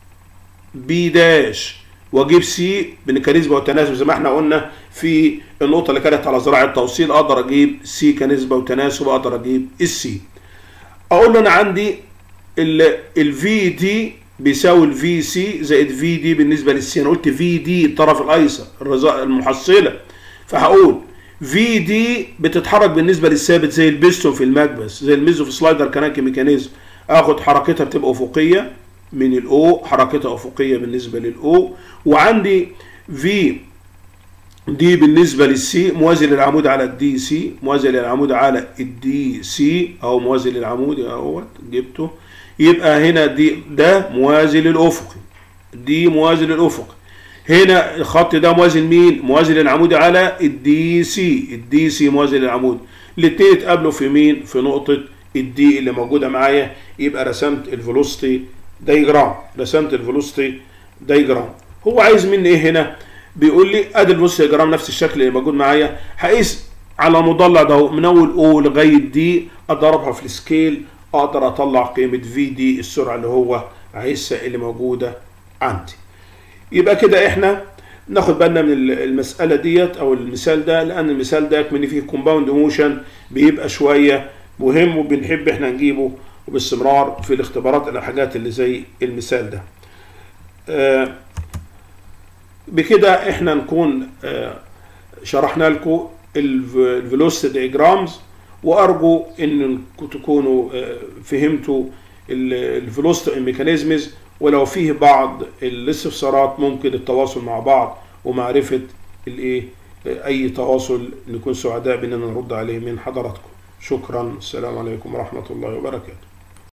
بي داش واجيب سي بنسبه وتناسب زي ما احنا قلنا في النقطه اللي كانت على زراعه التوصيل اقدر اجيب سي كنسبه وتناسب اقدر اجيب السي اقول له انا عندي الفي دي بيساوي الفي سي زائد في دي بالنسبه للسي انا قلت في دي الطرف الايسر المحصله فهقول في دي بتتحرك بالنسبه للثابت زي البستون في المكبس زي الميزو في سلايدر كناكي ميكانيزم اخد حركتها بتبقى افقيه من الاو حركتها افقيه بالنسبه للاو وعندي في دي بالنسبه للسي موازي للعمود على الدي سي موازي للعمود على الدي سي او موازي للعمود اهوت جبته يبقى هنا دي ده موازي للافقي دي موازي للافقي هنا الخط ده موازي لمين موازي للعمود على الدي سي الدي سي موازي للعمود الاثنين اتقابلوا في مين في نقطه الدي اللي موجوده معايا يبقى رسمت الفيلوسيتي دايجرام رسمت الفيلوسيتي دايجرام هو عايز مني ايه هنا بيقول لي ادي الفيلوسيتي دايجرام نفس الشكل اللي موجود معايا هقيس على مضلع ده من اول او لغايه دي اضربها في السكيل اقدر اطلع قيمه في دي السرعه اللي هو عايزها اللي موجوده عندي يبقى كده احنا ناخد بالنا من المساله ديت او المثال ده لان المثال ده من فيه كومباوند موشن بيبقى شويه مهم وبنحب احنا نجيبه وباستمرار في الاختبارات الحاجات اللي زي المثال ده آه بكده احنا نكون آه شرحنا لكم الفيلوسيتي ديجرامز وارجو ان تكونوا آه فهمتوا الفيلوسيتي ميكانيزمز ولو فيه بعض الاستفسارات ممكن التواصل مع بعض ومعرفه الايه اي تواصل نكون سعداء باننا نرد عليه من حضراتكم شكرا السلام عليكم ورحمه الله وبركاته